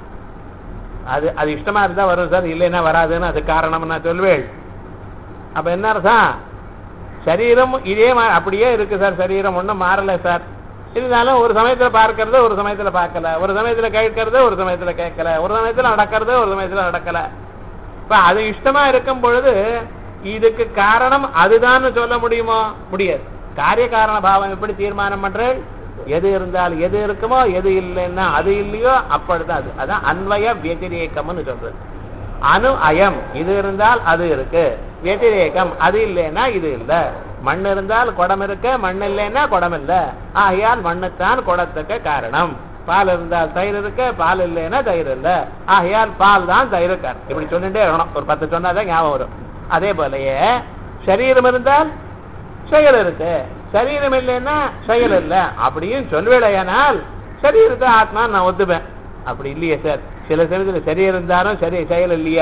A: அது அது இஷ்டமா இருந்தா வரும் சார் இல்லைன்னா வராதுன்னு அது காரணம் நான் சொல்வேள் அப்ப என்ன அர்த்தம் சரீரம் இதே மா அப்படியே இருக்கு சார் சரீரம் ஒன்றும் மாறல சார் இருந்தாலும் ஒரு சமயத்துல பார்க்கறது ஒரு சமயத்துல பார்க்கல ஒரு சமயத்துல கேட்கறது ஒரு சமயத்துல கேட்கல ஒரு சமயத்துல நடக்கிறது ஒரு சமயத்துல நடக்கல இப்ப அது இஷ்டமா இருக்கும் பொழுது இதுக்கு காரணம் அதுதான்னு சொல்ல முடியுமோ முடியாது காரிய காரண பாவம் எப்படி தீர்மானம் பண்றது எது இருந்தால் எது இருக்குமோ எது இல்லைன்னா அது இல்லையோ அப்பொழுதுதான் அது அதான் அன்வய வியதிரேக்கம்னு சொல்றது அணு அயம் இது இருந்தால் அது இருக்கு வெதிரேகம் அது இல்லைன்னா இது இல்ல மண் இருந்தால் குடம் இருக்கு மண் இல்லைன்னா குடம் இல்ல ஆகையால் மண்ணுத்தான் குடத்துக்கு காரணம் பால் இருந்தால் தயிர் இருக்கு பால் இல்லைன்னா தயிர் இல்ல ஆகையால் பால் தான் தயிர் காரணம் இப்படி சொல்லிட்டே இருக்கணும் ஒரு பத்து சொன்னாதான் ஞாபகம் வரும் அதே போலயே சரீரம் இருந்தால் செயல் இருக்கு சரீரம் இல்லைன்னா செயல் இல்ல அப்படின்னு சொல்வேடையானால் சரீரத்தை ஆத்மா நான் ஒத்துப்பேன் அப்படி இல்லையே சார் சில சமயத்துல சரீரம் இருந்தாலும் சரி செயல் இல்லையே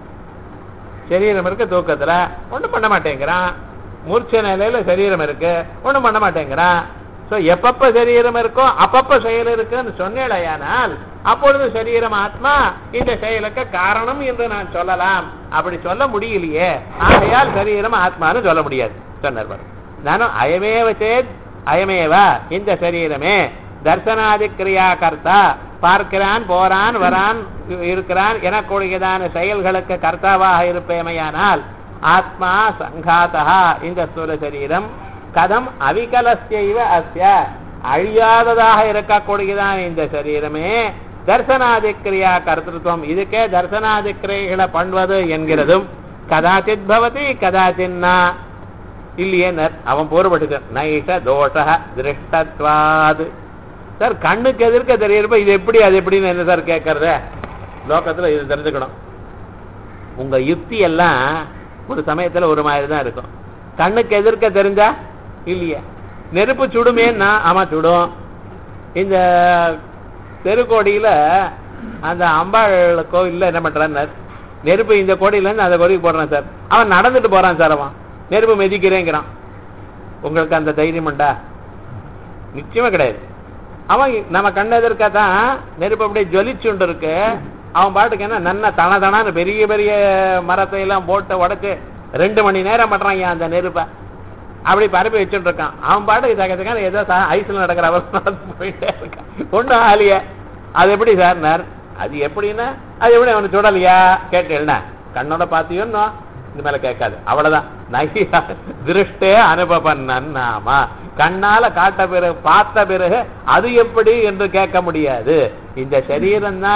A: சரீரம் இருக்கு தூக்கத்துல ஒண்ணும் பண்ண மாட்டேங்கிறான் மூர்ச்ச நிலையில சரீரம் இருக்கு ஒண்ணும் பண்ண மாட்டேங்கிறான் சோ எப்பப்ப சரீரம் இருக்கோ அப்பப்ப செயல் இருக்குன்னு சொன்னேடையானால் அப்பொழுது சரீரம் ஆத்மா இந்த செயலுக்கு காரணம் என்று நான் சொல்லலாம் அப்படி சொல்ல முடியலையே ஆகையால் சரீரம் ஆத்மான்னு சொல்ல முடியாது சொன்னார் பாருங்க. நானும் அயமேவ சேத் அயமேவா இந்த சரீரமே தர்சனாதி கிரியா கர்த்தா பார்க்கிறான் போறான் வரான் இருக்கிறான் எனக்கூடியதான செயல்களுக்கு கர்த்தாவாக இருப்பேமையானால் ஆத்மா சங்காதா இந்த ஸ்தூல சரீரம் கதம் அவிகலஸ்யைவ அஸ்ய அழியாததாக இருக்கக்கூடியதான இந்த சரீரமே தர்சனாதி கிரியா கர்த்தத்துவம் இதுக்கே தர்சனாதி கிரியைகளை பண்ணுவது என்கிறதும் கதாச்சித் பவதி கதாச்சின்னா இல்லையே நர் அவன் போர்பட்டுட்டான் நைஷ தோஷ திருஷ்டத்வாது சார் கண்ணுக்கு எதிர்க்க தெரியறப்ப இது எப்படி அது எப்படின்னு என்ன சார் கேட்கறத லோகத்துல இது தெரிஞ்சுக்கணும் உங்க யுக்தி எல்லாம் ஒரு சமயத்துல ஒரு மாதிரி தான் இருக்கும் கண்ணுக்கு எதிர்க்க தெரிஞ்சா இல்லையே நெருப்பு சுடுமேன்னா ஆமா சுடும் இந்த தெருக்கோடியில அந்த அம்பாள் கோவில்ல என்ன பண்றான் நெருப்பு இந்த கோடியில இருந்து அந்த கோடிக்கு போடுறான் சார் அவன் நடந்துட்டு போறான் சார் அவன் நெருப்பு மிதிக்கிறேங்கிறான் உங்களுக்கு அந்த தைரியம் உண்டா நிச்சயமா கிடையாது அவன் நம்ம கண்ண எதிர்க்க தான் நெருப்பு அப்படியே ஜொலிச்சுண்டு இருக்கு அவன் பாட்டுக்கு என்ன நன்ன தன தனான்னு பெரிய பெரிய மரத்தை எல்லாம் போட்டு உடைச்சு ரெண்டு மணி நேரம் பண்றான் அந்த நெருப்பை அப்படி பரப்பி வச்சுட்டு இருக்கான் அவன் பாட்டுக்கு தக்க ஏதோ ஐஸ்ல நடக்கிற அவசரம் நடந்து போயிட்டே இருக்கான் ஒன்றும் ஆலிய அது எப்படி சார் அது எப்படின்னா அது எப்படி அவனுக்கு சுடலையா கேட்டேன்னா கண்ணோட பாத்தியோன்னோ இந்த மேல கேட்காது அவ்வளவுதான் நையா திருஷ்டே அனுபவன் நாமா கண்ணால காட்ட பிறகு பார்த்த பிறகு அது எப்படி என்று கேட்க முடியாது இந்த சரீரம் தான்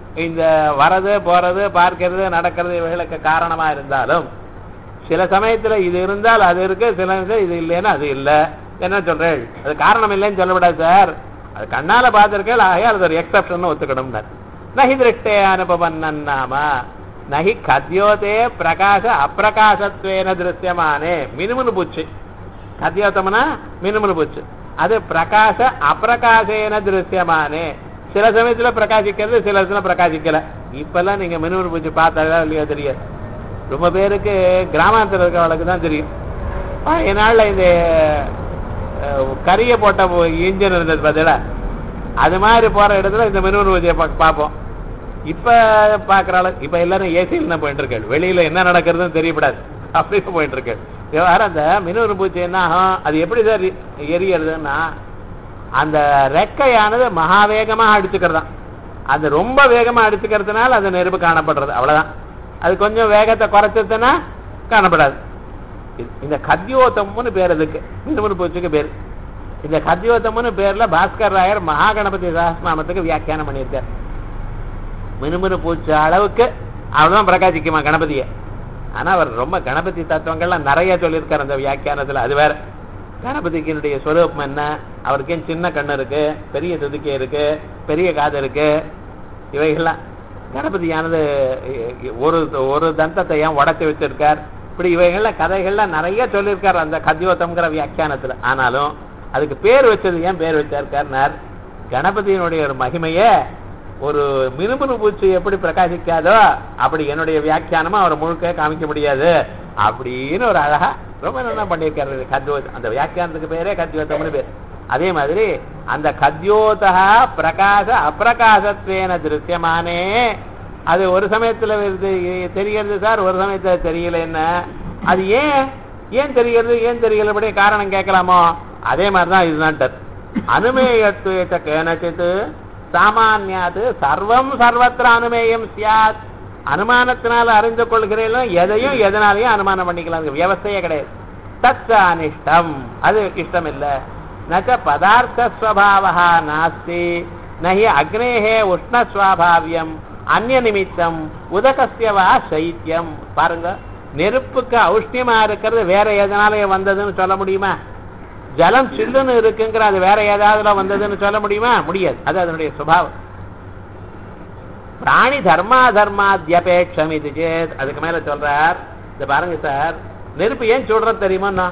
A: இந்த வரது போறது பார்க்கிறது நடக்கிறது இவைகளுக்கு காரணமா இருந்தாலும் சில சமயத்துல இது இருந்தால் அது இருக்கு சில சமயத்துல இது இல்லைன்னா அது இல்ல என்ன சொல்றேன் அது காரணம் இல்லைன்னு சொல்லக்கூடாது சார் அது கண்ணால பார்த்திருக்கேன் ஆகையால் அது ஒரு எக்ஸப்ஷன் ஒத்துக்கணும்னார் நகி திருஷ்டே அனுபவன்னன் நாம நகி கத்யோதே பிரகாச அப்பிரகாசத்வேன திருஷ்யமானே மினுமுனு பூச்சு கத்யோத்தம்னா மினுமுனு பூச்சு அது பிரகாச அப்பிரகாசேன திருஷ்யமானே சில சமயத்துல பிரகாசிக்கிறது சில சமயத்துல பிரகாசிக்கல இப்பெல்லாம் நீங்க மினுமுனு பூச்சி பார்த்தா இல்லையோ தெரியாது ரொம்ப பேருக்கு கிராமாந்தரம் இருக்கிறவளுக்கு தான் தெரியும் பழைய நாள்ல இந்த அஹ், கரிய போட்ட இன்ஜின் இருந்தது பார்த்தீங்களா அது மாதிரி போற இடத்துல இந்த மினுமுனு பூச்சியை பா- பார்ப்போம் இப்ப பாக்குறாள் இப்ப எல்லாரும் ஏசியில் தான் போயிட்டு இருக்கேன் வெளியில என்ன நடக்கிறதுன்னு தெரியப்படாது அப்படியே போயிட்டு இருக்கேன் விவகாரம் அந்த மினுமுனு பூச்சி என்ன ஆகும் அது எப்படி சார் எரியறதுன்னா அந்த ரெக்கையானது மகா வேகமா அடிச்சுக்கிறதாம் அது ரொம்ப வேகமா அடிச்சுக்கிறதுனால அந்த நெருப்பு காணப்படுறது அவ்வளவுதான் அது கொஞ்சம் வேகத்தை குறைச்சதுன்னா காணப்படாது இது- இந்த கத்யோத்தம்னு பேர் அதுக்கு மினுமுனு பூச்சிக்கு பேர் இந்த கத்யோத்தம்னு பேர்ல பாஸ்கர் ராயர் மகாகணபதி சாஸ்நாமத்துக்கு வியாக்கியானம் பண்ணியிருக்கார் மினுமினு பூச்சி அளவுக்கு அவ்வளவுதான் பிரகாசிக்குமா கணபதியை ஆனா அவர் ரொம்ப கணபதி தத்துவங்கள்லாம் நிறைய சொல்லியிருக்காரு அந்த வியாக்கியானத்துல அது வேற கணபதிக்கினுடைய ஸ்வரூபம் என்ன அவருக்கு ஏன் சின்ன கண்ணு இருக்கு பெரிய துதிக்கை இருக்கு பெரிய காது இருக்கு இவைகள்லாம் கணபதியானது இ- இ- ஒரு ஒரு தந்தத்தை ஏன் உடைச்சு வச்சிருக்கார் இப்படி இவைகள்ல கதைகள்லாம் நிறைய சொல்லியிருக்கார் அந்த கத்யோத்தம்ங்கிற வியாக்கியானத்துல ஆனாலும் அதுக்கு பேர் வச்சது ஏன் பேர் வச்சிருக்காருனார் கணபதியினுடைய ஒரு மகிமையை ஒரு மினுமினு பூச்சி எப்படி பிரகாசிக்காதோ அப்படி என்னுடைய வியாக்கியானமா அவர் முழுக்க காமிக்க முடியாது அப்படின்னு ஒரு அழகா ரொம்ப நல்லா பண்ணியிருக்காரு கத்யோத் அந்த வியாக்கியானத்துக்கு பேரே கத்யோத்தம்னு பேர் அதே மாதிரி அந்த கத்யோதா பிரகாச அப்பிரகாசத்வேன திருஷ்யமானே அது ஒரு சமயத்துல வருது, தெரிகிறது சார் ஒரு சமயத்துல தெரியல என்ன அது ஏன் ஏன் தெரிகிறது ஏன் தெரியலபடி காரணம் கேட்கலாமோ அதே மாதிரிதான் இதுதான் அனுமேயத்துவ கேனச்சித் சாமானியாது சர்வம் சர்வத்திர அனுமேயம் சியாத் அனுமானத்தினால அறிந்து கொள்கிறீர்களும் எதையும் எதனாலையும் அனுமானம் பண்ணிக்கலாம் அது வியவஸ்தையே கிடையாது தத் அனிஷ்டம் அது இஷ்டம் இல்ல நச்ச பதார்த்த ஸ்வபாவா நாஸ்தி நஹி அக்னேஹே உஷ்ணஸ்வாபாவியம் அந்நிய நிமித்தம் உதகசியவா சைத்தியம் பாருங்க நெருப்புக்கு ஔஷ்ணியமா இருக்கிறது வேற எதனாலே வந்ததுன்னு சொல்ல முடியுமா ஜலம் சில்லுன்னு இருக்குங்கிற அது வேற ஏதாவதுல வந்ததுன்னு சொல்ல முடியுமா முடியாது அது அதனுடைய சுபாவம் பிராணி தர்மா தர்மாத்தியபேட்சம் இது சேத் அதுக்கு மேல சொல்றார் இந்த பாருங்க சார் நெருப்பு ஏன் சொல்றது தெரியுமா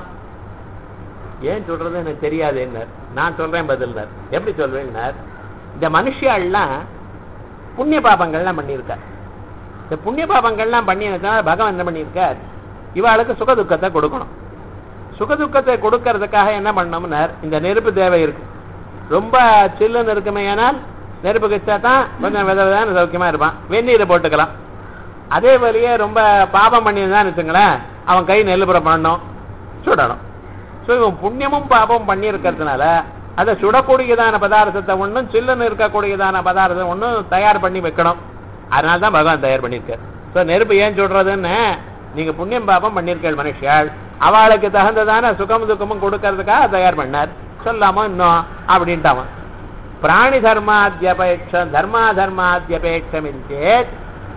A: ஏன் சொல்றது எனக்கு தெரியாது என்ன நான் சொல்றேன் பதில்னார் எப்படி சொல்றேன்னார் இந்த மனுஷியாள்லாம் புண்ணிய பாபங்கள்லாம் பண்ணியிருக்கார் இந்த புண்ணிய பாபங்கள்லாம் பண்ணியிருக்கனால பகவான் என்ன பண்ணியிருக்கார் இவாளுக்கு சுக துக்கத்தை கொடுக்கணும் சுக துக்கத்தை கொடுக்கறதுக்காக என்ன பண்ணோம்னார் இந்த நெருப்பு தேவை இருக்கு ரொம்ப சில்லுன்னு இருக்குமே ஆனால் நெருப்பு கச்சா தான் கொஞ்சம் வித விதான சௌக்கியமா இருப்பான் வெந்நீரை போட்டுக்கலாம் அதே வழியே ரொம்ப பாபம் பண்ணியிருந்தான்னு வச்சுங்களேன் அவன் கை நெல்லுபுறம் பண்ணணும் சுடணும் ஸோ இவன் புண்ணியமும் பாபமும் பண்ணியிருக்கிறதுனால அதை சுடக்கூடியதான பதார்த்தத்தை ஒன்றும் சில்லுன்னு இருக்கக்கூடியதான பதார்த்தத்தை ஒன்றும் தயார் பண்ணி வைக்கணும் அதனால தான் பகவான் தயார் பண்ணியிருக்கார் ஸோ நெருப்பு ஏன் சுடுறதுன்னு நீங்க புண்ணியம் பாபம் பண்ணியிருக்கீள் மனுஷியாள் அவளுக்கு தகுந்ததான சுகம் துக்கமும் கொடுக்கறதுக்காக தயார் பண்ணார் சொல்லாமோ இன்னும் அப்படின்ட்டாவன் பிராணி தர்மாத்தியபேட்சம் தர்மா தர்மாத்தியபேட்சம் சேத்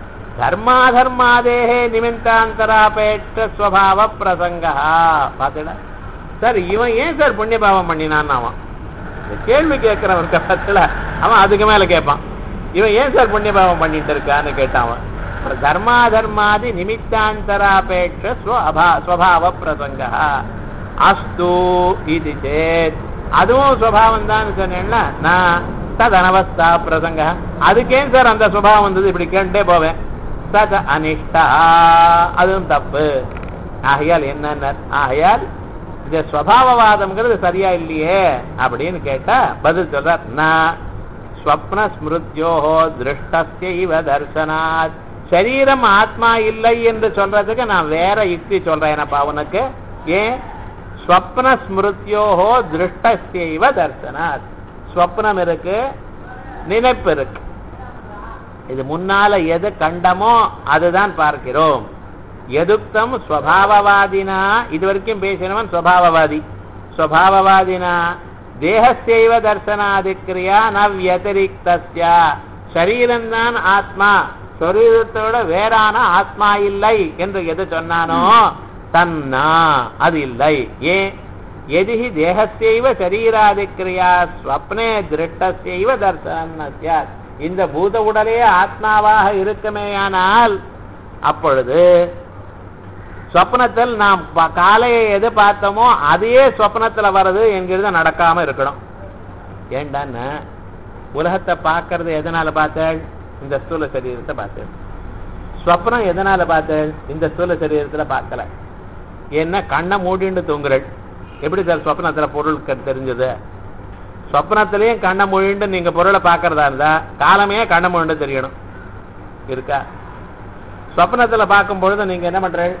A: தர்மாதர்மாதேகே நிமித்தாந்தராபேட்ச ஸ்வபாவ பிரசங்கா பாத்துடா சார் இவன் ஏன் சார் புண்ணிய பாவம் பண்ணினான் அவன் இந்த கேள்வி கேட்கிறவன் பத்துல அவன் அதுக்கு மேல கேட்பான் இவன் ஏன் சார் புண்ணிய பாவம் பண்ணிட்டு இருக்கான்னு கேட்டான் அவன் அப்புறம் தர்மாதர்மாதி நிமித்தாந்தராபேட்ச ஸ்வபா ஸ்வபாவ பிரசங்கா அஸ்து இது சேத் அதுவும் சுவாவம் தான் சொன்னேன்னா நான் தத் அனவஸ்தா பிரசங்க அதுக்கேன் சார் அந்த சுபாவம் வந்தது இப்படி கேட்டே போவேன் தத் அனிஷ்டா அதுவும் தப்பு ஆகையால் என்னன்னா ஆகையால் இந்த ஸ்வபாவவாதம்ங்கிறது சரியா இல்லையே அப்படின்னு கேட்டா பதில் சொல்றார் நான் ஸ்வப்ன ஸ்மிருத்யோஹோ திருஷ்டஸ்ய இவ தர்சனாத் சரீரம் ஆத்மா இல்லை என்று சொல்றதுக்கு நான் வேற யுக்தி சொல்றேன் என்னப்பா உனக்கு ஏன் ஸ்வப்ன ஸ்மிருத்யோஹோ திருஷ்டஸ்யைவ தர்சனாத் ஸ்வப்னம் இருக்கு நினைப்பு இருக்கு இது முன்னால எது கண்டமோ அதுதான் பார்க்கிறோம் எதுக்தம் ஸ்வபாவவாதினா இது வரைக்கும் பேசினவன் ஸ்வபாவவாதி ஸ்வபாவவாதினா தேகஸ்யைவ தர்சனாதிக்கிரியா ந வியதிரிக்தஸ்ய சரீரம்தான் ஆத்மா சரீரத்தோட வேறான ஆத்மா இல்லை என்று எது சொன்னானோ தன்னா அது இல்லை ஏன் எதிஹி தேகஸ்யைவ சரீராதிக்கிரியா ஸ்வப்னே திருஷ்டஸ்யைவ தர்சனம் ஸ்யாத். இந்த பூத உடலே ஆத்மாவாக இருக்குமேயானால் அப்பொழுது சொப்னத்தில் நாம் ப- காலையை எது பார்த்தோமோ அதையே சொப்னத்துல வருது என்கிறது நடக்காம இருக்கணும் ஏண்டான்னு உலகத்தை பார்க்கறது எதனால பார்த்தேள் இந்த ஸ்தூல சரீரத்தை பார்த்தேள் ஸ்வப்னம் எதனால பார்த்தேள் இந்த ஸ்தூல சரீரத்துல பார்க்கல ஏன்னா கண்ணை மூடிண்டு தூங்குறள் எப்படி சார் சொப்னத்துல பொருள் க- தெரிஞ்சது சொப்னத்திலையும் கண்ணை மூடிண்டு நீங்க பொருளை பார்க்கறதா இருந்தா காலமே கண்ணை மூடிண்டு தெரியணும் இருக்கா சொப்னத்துல பார்க்கும் பொழுது நீங்க என்ன பண்றீங்க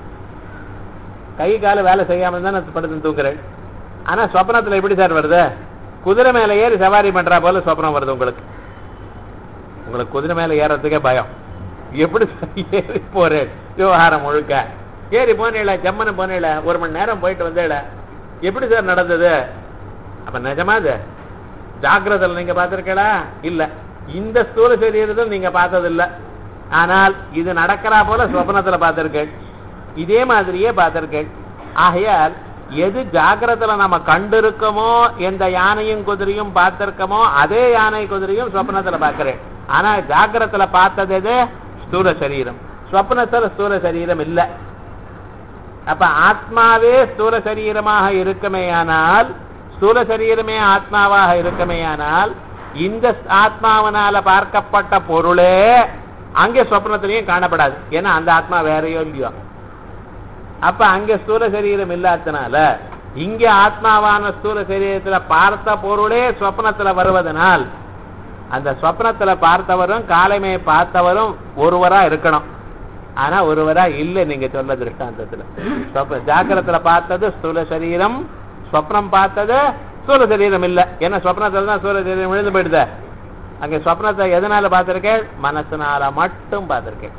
A: கை கால வேலை செய்யாம தானே படுத்து தூங்குறேன் ஆனா சொப்னத்துல எப்படி சார் வருது குதிரை மேல ஏறி சவாரி பண்றா போல சொப்னம் வருது உங்களுக்கு உங்களுக்கு குதிரை மேல ஏறதுக்கே பயம் எப்படி சார் ஏறி போறேன் விவகாரம் முழுக்க ஏறி போனேல செம்மனு போனேல ஒரு மணி நேரம் போயிட்டு வந்தேல எப்படி சார் நடந்தது அப்ப நிஜமா இது ஜாக்கிரதையில் நீங்க பார்த்திருக்கீங்களா இல்ல இந்த ஸ்தூல சரீரத்தில் நீங்க பார்த்தது இல்ல ஆனால் இது நடக்கிறா போல சொப்னத்துல பார்த்திருக்கேன் இதே மாதிரியே பார்த்திருக்கேன் ஆகையால் எது ஜாக்கிரத்துல நம்ம கண்டிருக்கோமோ எந்த யானையும் குதிரையும் பார்த்திருக்கோமோ அதே யானை குதிரையும் சொப்னத்துல பார்க்கிறேன் ஆனா ஜாக்கிரத்துல பார்த்தது எது ஸ்தூல சரீரம் சொப்னத்துல ஸ்தூல சரீரம் இல்ல அப்ப ஆத்மாவே ஸ்தூல சரீரமாக இருக்குமேயானால் ஸ்தூல சரீரமே ஆத்மாவாக இருக்குமேயானால் இந்த ஆத்மாவனால பார்க்கப்பட்ட பொருளே அங்கே சொப்னத்திலையும் காணப்படாது ஏன்னா அந்த ஆத்மா வேறையோ இல்லையோ அப்ப அங்க ஸ்தூல சரீரம் இல்லாதனால இங்க ஆத்மாவான ஸ்தூல சரீரத்துல பார்த்த பொருளே சொப்னத்துல வருவதனால் அந்த சொப்னத்துல பார்த்தவரும் காலமே பார்த்தவரும் ஒருவரா இருக்கணும் ஆனா ஒருவரா இல்லை நீங்க சொல்ல திருஷ்டாந்தத்துல சொப்ப ஜாக்கிரத்துல பார்த்தது ஸ்தூல சரீரம் சொப்னம் பார்த்தது ஸ்தூல சரீரம் இல்ல ஏன்னா சொப்னத்துல தான் ஸ்தூல சரீரம் விழுந்து போயிடுத அங்க சொப்னத்தை எதனால பார்த்திருக்கேன் மனசுனால மட்டும் பார்த்திருக்கேன்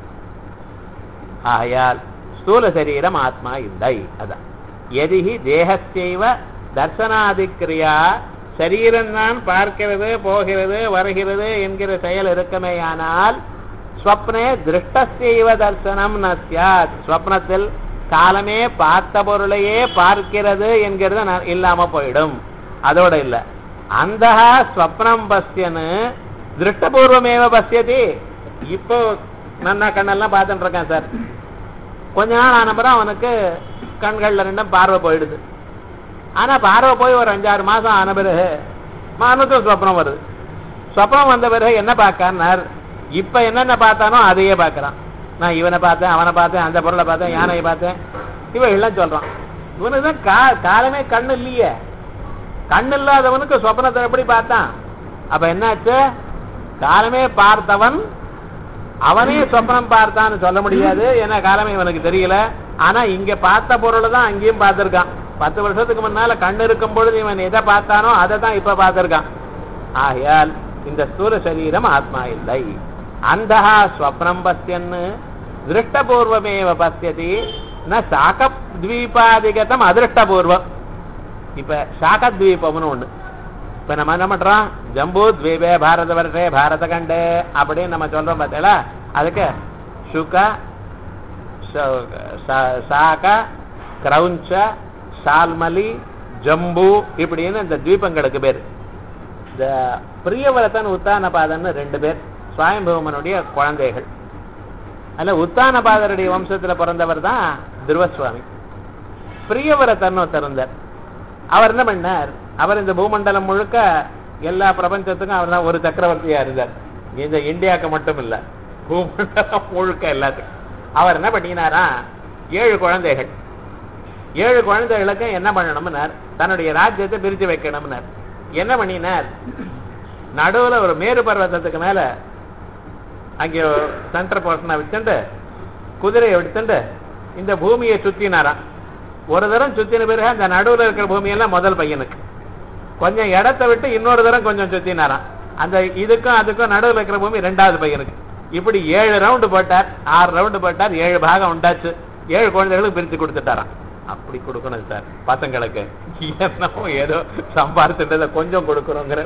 A: ஆகையால் ஸ்தூல சரீரம் ஆத்மா இல்லை அதான் எதிகி தேகஸ்யைவ தர்சனாதிக்கிரியா சரீரம் தான் பார்க்கிறது போகிறது வருகிறது என்கிற செயல் இருக்குமேயானால் ஸ்வப்னே திருஷ்டஸ்யைவ தர்சனம் ந சியாத் ஸ்வப்னத்தில் காலமே பார்த்த பொருளையே பார்க்கிறது என்கிறது ந- இல்லாம போயிடும் அதோட இல்ல அந்த ஸ்வப்னம் பசியன்னு திருஷ்டபூர்வமேவ பசியதி இப்போ நன்னா கண்ணெல்லாம் பார்த்துட்டு இருக்கேன் சார் கொஞ்ச நாள் ஆனப்புறம் அவனுக்கு கண்கள்ல ரெண்டும் பார்வை போயிடுது ஆனா பார்வை போய் ஒரு அஞ்சாறு மாசம் ஆன பிறகு மனத்தும் சொப்னம் வருது சொப்னம் வந்த பிறகு என்ன பார்க்கார் இப்ப என்னென்ன பார்த்தானோ அதையே பார்க்கறான் நான் இவனை பார்த்தேன் அவனை பார்த்தேன் அந்த பொருளை பார்த்தேன் யானையை பார்த்தேன் இவன் எல்லாம் சொல்றான் இவனுக்கு தான் கா காலமே கண்ணு இல்லையே கண்ணு இல்லாதவனுக்கு சொப்னத்தை எப்படி பார்த்தான் அப்ப என்னாச்சு காலமே பார்த்தவன் அவனே சொப்னம் பார்த்தான்னு சொல்ல முடியாது ஏன்னா காலமே இவனுக்கு தெரியல ஆனா இங்க பார்த்த பொருளை தான் அங்கேயும் பார்த்திருக்கான் பத்து வருஷத்துக்கு முன்னால கண் இருக்கும் பொழுது இவன் எதை பார்த்தானோ அதை தான் இப்ப பார்த்திருக்கான் ஆகையால் இந்த ஸ்தூல சரீரம் ஆத்மா இல்லை அந்த ஸ்வப்னம் பசியன்னு திருஷ்டபூர்வமேவ பசியதி ந சாகத்வீபாதிகதம் அதிருஷ்டபூர்வம் இப்ப சாகத்வீபம்னு ஒண்ணு இப்ப நம்ம என்ன பண்றோம் ஜம்பு த்வீபே பாரத வருஷே பாரத கண்டே அப்படின்னு நம்ம சொல்றோம் பார்த்தீங்களா அதுக்கு சுக ச- ச- சாக கிரௌஞ்ச சால்மலி ஜம்பு இப்படின்னு இந்த தீபங்களுக்கு பேர் இந்த பிரியவரத்தன் உத்தானபாதன்னு ரெண்டு பேர் சுவாயம்பூமனுடைய குழந்தைகள் அதுல உத்தானபாதருடைய வம்சத்துல பிறந்தவர் தான் துருவசுவாமி பிரியவரத்தன் ஒருத்தர் இருந்தார் அவர் என்ன பண்ணார் அவர் இந்த பூமண்டலம் முழுக்க எல்லா பிரபஞ்சத்துக்கும் அவர் தான் ஒரு சக்கரவர்த்தியா இருந்தார் இந்த இந்தியாவுக்கு மட்டும் இல்ல பூமண்டலம் முழுக்க எல்லாத்துக்கும் அவர் என்ன பண்ணினாரா ஏழு குழந்தைகள் ஏழு குழந்தைகளுக்கும் என்ன பண்ணணும்னார் தன்னுடைய ராஜ்யத்தை பிரிச்சு வைக்கணும்னார் என்ன பண்ணினார் நடுவுல ஒரு மேரு பர்வதத்துக்கு மேல அங்கே சென்டர் போர்ஷனை வச்சுட்டு குதிரையை எடுத்துட்டு இந்த பூமியை சுத்தினாராம் ஒரு தரம் சுத்தின பிறகு அந்த நடுவுல இருக்கிற பூமியெல்லாம் முதல் பையனுக்கு கொஞ்சம் இடத்தை விட்டு இன்னொரு தரம் கொஞ்சம் சுத்தினாராம் அந்த இதுக்கும் அதுக்கும் நடுவுல இருக்கிற பூமி ரெண்டாவது பையனுக்கு இப்படி ஏழு ரவுண்டு போட்டார் ஆறு ரவுண்டு போட்டார் ஏழு பாகம் உண்டாச்சு ஏழு குழந்தைகளுக்கு பிரிச்சு கொடுத்துட்டாராம் அப்படி கொடுக்கணும் சார் பசங்களுக்கு என்னமோ ஏதோ சம்பாரிச்சுட்டதை கொஞ்சம் கொடுக்குறோங்கிறவன்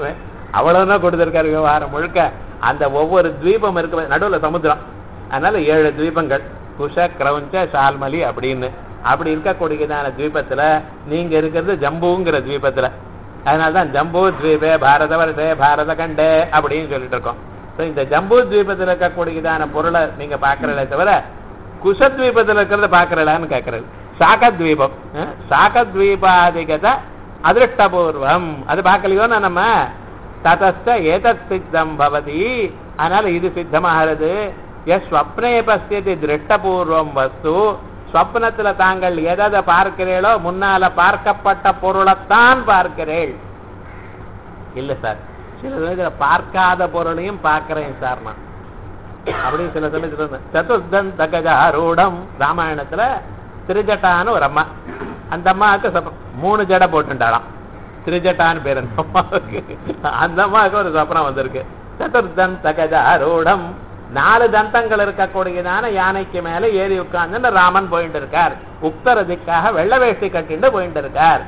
A: அவ்வளவுதான் கொடுத்திருக்காரு விவகாரம் முழுக்க அந்த ஒவ்வொரு தீபம் இருக்கு நடுவுல சமுத்திரம் அதனால ஏழு தீபங்கள் குஷ கிரௌஞ்ச சால்மலி அப்படின்னு அப்படி இருக்கக்கூடியதான தீபத்துல நீங்க இருக்கிறது ஜம்புங்கிற தீபத்துல அதனாலதான் ஜம்பு தீபே பாரத வருஷே பாரத கண்டே அப்படின்னு சொல்லிட்டு இருக்கோம் So, இந்த ஜம்பு தீபத்துல இருக்கக்கூடியதான பொருளை நீங்க பாக்குறதே தவிர குஷத்வீபத்துல இருக்கிறத பாக்குறலான்னு கேட்கறது சாகத்வீபம் அஹ், சாகத்வீபாதிகத அதிருஷ்டபூர்வம் அது பார்க்கலையோ நம்ம ததஸ்த ஏதத் சித்தம் பவதி அதனால இது சித்தமாகிறது எஸ் ஸ்வப்னே பசியதி திருஷ்டபூர்வம் வஸ்து ஸ்வப்னத்துல தாங்கள் எதை பார்க்கிறீர்களோ முன்னால பார்க்கப்பட்ட பொருளைத்தான் பார்க்கிறேள் இல்ல சார் சில சமயத்துல பார்க்காத பொருளையும் பார்க்கிறேன் சார் நான் அப்படின்னு சில சமயத்துல இருந்தேன். சதுர்தந்த கஜாரூடம் ராமாயணத்துல திருஜட்டான்னு ஒரு அம்மா அந்த அம்மாவுக்கு சப்ப- மூணு ஜடை போட்டுட்டாளாம் திருஜட்டான்னு பேர் அந்த அம்மாவுக்கு அந்த அம்மாவுக்கு ஒரு சப்பனம் வந்திருக்கு சதுர்தந்த கஜாரூடம் நாலு தந்தங்கள் இருக்கக்கூடியதான யானைக்கு மேல ஏறி உட்கார்ந்து ராமன் போயிட்டு இருக்கார் உத்தர திக்காக வெள்ளை வேஷ்டி கட்டிட்டு போயிட்டு இருக்கார்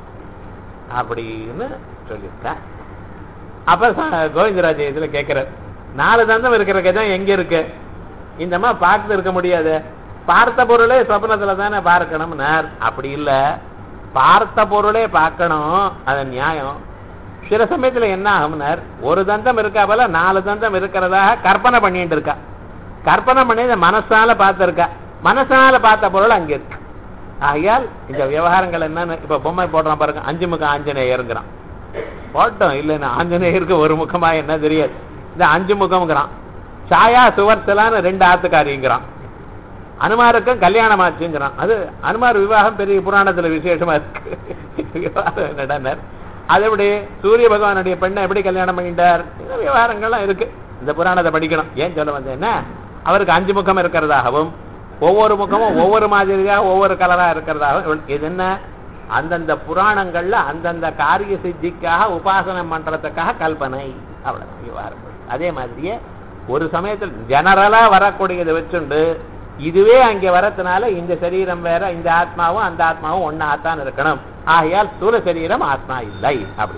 A: அப்படின்னு சொல்லியிருக்கார் அப்ப ச- கோவிந்தராஜ் இதுல கேட்கிறார் நாலு தந்தம் இருக்கிற கஜம் எங்க இருக்கு இந்த அம்மா பார்த்து இருக்க முடியாது பார்த்த பொருளே சொப்னத்துல தானே பார்க்கணும்னார் அப்படி இல்ல பார்த்த பொருளே பார்க்கணும் அது நியாயம் சில சமயத்துல என்ன ஆகும்னார் ஒரு தந்தம் இருக்கா போல நாலு தந்தம் இருக்கிறதாக கற்பனை பண்ணிட்டு இருக்கா கற்பனை பண்ணி இதை மனசால பார்த்திருக்கா மனசால பார்த்த பொருள் அங்க இருக்கு ஆகையால் இந்த விவகாரங்கள் என்னன்னு இப்ப பொம்மை போடுறான் பாருங்க அஞ்சு முகம் ஆஞ்சநேயருங்கிறான் போட்டோம் இல்லைன்னா ஆஞ்சநேயருக்கு ஒரு முகமா என்ன தெரியாது இந்த அஞ்சு முகம்ங்கிறான் சாயா சுவர்சலான்னு ரெண்டு ஆத்துக்காரிங்கிறான் அனுமாருக்கும் கல்யாணம் ஆச்சுங்கிறான் அது அனுமார் விவாகம் பெரிய புராணத்துல விசேஷமா இருக்கு விவாகம் நடனர் அது எப்படி சூரிய பகவானுடைய பெண்ணை எப்படி கல்யாணம் பண்ணிட்டார் இந்த விவகாரங்கள்லாம் இருக்கு இந்த புராணத்தை படிக்கணும் ஏன் சொல்ல வந்தேன்னா அவருக்கு அஞ்சு முகம் இருக்கிறதாகவும் ஒவ்வொரு முகமும் ஒவ்வொரு மாதிரியாக ஒவ்வொரு கலரா இருக்கிறதாகவும் இது என்ன அந்தந்த புராணங்கள்ல அந்தந்த காரிய சித்திக்காக உபாசனம் பண்றதுக்காக கல்பனை அவ்வளவு விவகாரம் அதே மாதிரியே ஒரு சமயத்தில் ஜெனரலா வரக்கூடியதை வச்சுண்டு இதுவே அங்கே வரதுனால இந்த சரீரம் வேற இந்த ஆத்மாவும் அந்த ஆத்மாவும் ஒன்னாத்தான் இருக்கணும் ஆகையால் ஸ்தூல சரீரம் ஆத்மா இல்லை அப்படி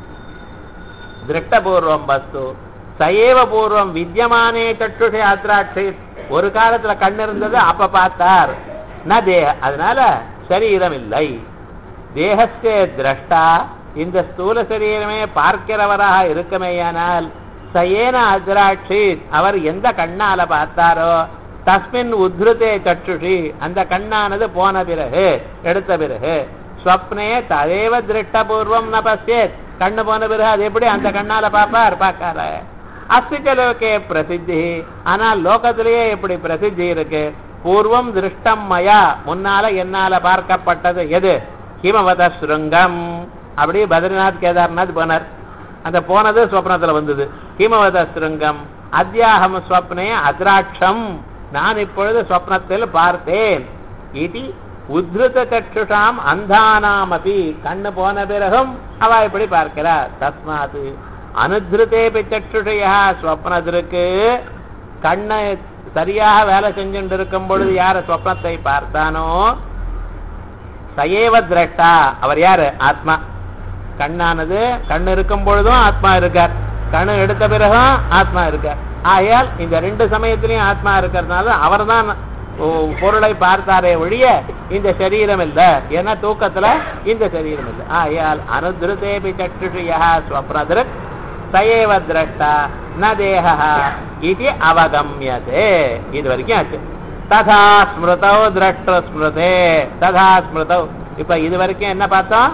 A: திருஷ்டபூர்வம் வஸ்து சயேவ பூர்வம் வித்தியமானே சற்றுஷை அத்ராட்சி ஒரு காலத்துல கண் இருந்தது அப்ப பார்த்தார் ந தேக அதனால சரீரம் இல்லை தேகஸ்தே திரஷ்டா இந்த ஸ்தூல சரீரமே பார்க்கிறவராக இருக்குமேயானால் சயேன அத்ராட்சி அவர் எந்த கண்ணால பார்த்தாரோ தஸ்மின் உத்ருதே சற்றுஷி அந்த கண்ணானது போன பிறகு எடுத்த பிறகு ஸ்வப்னே ததேவ திருஷ்டபூர்வம் ந பசியத் கண்ணு போன பிறகு அது எப்படி அந்த கண்ணால பாப்பார் பார்க்கார அஸ்திச்ச லோகே பிரசித்தி ஆனால் லோகத்திலேயே எப்படி பிரசித்தி இருக்கு பூர்வம் திருஷ்டம் மயா முன்னால என்னால பார்க்கப்பட்டது எது ஹிமவத ஸ்ருங்கம் அப்படி பத்ரிநாத் கேதார்நாத் போனார் அந்த போனது ஸ்வப்னத்துல வந்தது ஹிமவத ஸ்ருங்கம் அத்தியாகம் ஸ்வப்னே அத்ராட்சம் நான் இப்பொழுது ஸ்வப்னத்தில் பார்த்தேன் இது உத்ருத சற்றுஷாம் அந்தானாமபி கண்ணு போன பிறகும் அவ இப்படி பார்க்கிறார் தஸ்மாத் அனுதிருத்தேபி சற்றுஷையா ஸ்வப்னத்திற்கு கண்ணை சரியாக வேலை செஞ்சுட்டு இருக்கும் பொழுது யார ஸ்வப்னத்தை பார்த்தானோ சயேவ திரஷ்டா அவர் யாரு ஆத்மா கண்ணானது கண் இருக்கும் பொழுதும் ஆத்மா இருக்கார் கண்ணு எடுத்த பிறகும் ஆத்மா இருக்கார் ஆகையால் இந்த ரெண்டு சமயத்திலையும் ஆத்மா இருக்கிறதுனால அவர்தான் ஓ, பொருளை பார்த்தாரே ஒழிய இந்த சரீரம் இல்ல ஏன்னா தூக்கத்துல இந்த சரீரம் இல்ல ஆகையால் அனுதிருதேபி சற்றுஷியா ஸ்வப்னதிருக் சயேவ திரஷ்டா ந தேகா இது அவகமியதே இது வரைக்கும் ஆச்சு ததா ஸ்மிருதௌ திரஷ்ட ஸ்மிருதே ததா ஸ்மிருதௌ இப்ப இது வரைக்கும் என்ன பார்த்தோம்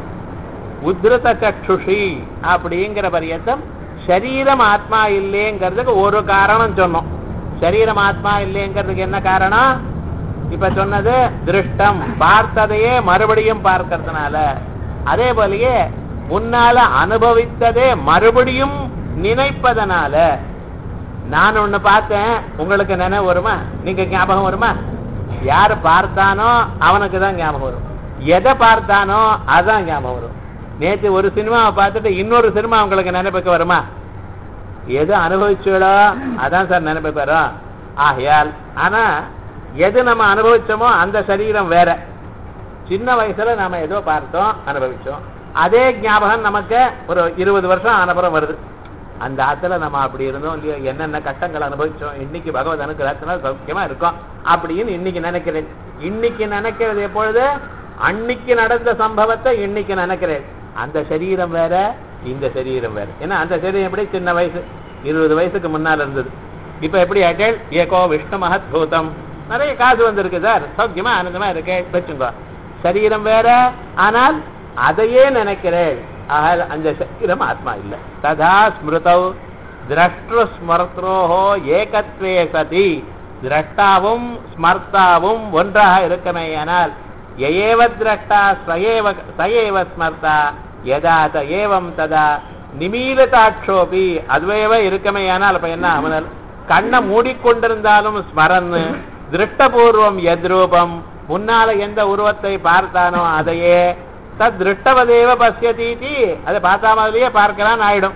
A: உத்ருத சற்றுஷி அப்படிங்கிற பரியந்தம் சரீரம் ஆத்மா இல்லைங்கிறதுக்கு ஒரு காரணம் சொன்னோம் சரீரம் ஆத்மா இல்லைங்கிறதுக்கு என்ன காரணம் இப்ப சொன்னது திருஷ்டம் பார்த்ததையே மறுபடியும் பார்க்கறதுனால அதே போலயே முன்னால அனுபவித்ததே மறுபடியும் நினைப்பதனால நான் ஒண்ணு பார்த்தேன் உங்களுக்கு நினைவு வருமா நீங்க ஞாபகம் வருமா யாரு பார்த்தானோ அவனுக்கு தான் ஞாபகம் வரும் எதை பார்த்தானோ அதான் ஞாபகம் வரும் நேத்து ஒரு சினிமாவை பார்த்துட்டு இன்னொரு சினிமா உங்களுக்கு நினைப்புக்கு வருமா எது அனுபவிச்சோடோ அதான் சார் நினைப்புக்கு வரும் ஆகையால் ஆனா எது நம்ம அனுபவிச்சோமோ அந்த சரீரம் வேற சின்ன வயசுல நாம ஏதோ பார்த்தோம் அனுபவிச்சோம் அதே ஞாபகம் நமக்கு ஒரு இருபது வருஷம் ஆனப்புறம் வருது அந்த ஆத்துல நம்ம அப்படி இருந்தோம் இல்லையோ என்னென்ன கஷ்டங்கள் அனுபவிச்சோம் இன்னைக்கு பகவத் அனுகிரகத்தினால சௌக்கியமா இருக்கோம் அப்படின்னு இன்னைக்கு நினைக்கிறேன் இன்னைக்கு நினைக்கிறது எப்பொழுது அன்னைக்கு நடந்த சம்பவத்தை இன்னைக்கு நினைக்கிறேன் அந்த சரீரம் வேற இந்த சரீரம் வேற ஏன்னா அந்த சரீரம் எப்படி சின்ன வயசு இருபது வயசுக்கு முன்னால இருந்தது இப்ப எப்படி ஆட்டேள் ஏகோ விஷ்ணு மகத்பூதம் நிறைய காசு வந்திருக்கு சார் சௌக்கியமா ஆனந்தமா இருக்கு வச்சுங்க சரீரம் வேற ஆனால் அதையே நினைக்கிறேன் ஆக அந்த சரீரம் ஆத்மா இல்ல ததா ஸ்மிருதௌ திரஷ்டு ஸ்மர்த்தோஹோ ஏகத்வே சதி திரஷ்டாவும் ஸ்மர்த்தாவும் ஒன்றாக இருக்கமே ஆனால் எயேவ திரஷ்டா சயேவ சயேவ ஸ்மர்த்தா யதா த ஏவம் ததா நிமீலதாட்சோபி அதுவேவ இருக்கமே ஆனால் அப்ப என்ன அவனல் கண்ணை மூடிக்கொண்டிருந்தாலும் ஸ்மரன் திருஷ்டபூர்வம் எத்ரூபம் முன்னால எந்த உருவத்தை பார்த்தானோ அதையே தத் திருஷ்டவதேவ பசியதீதி அதை பார்த்த மாதிரியே பார்க்கிறான் ஆயிடும்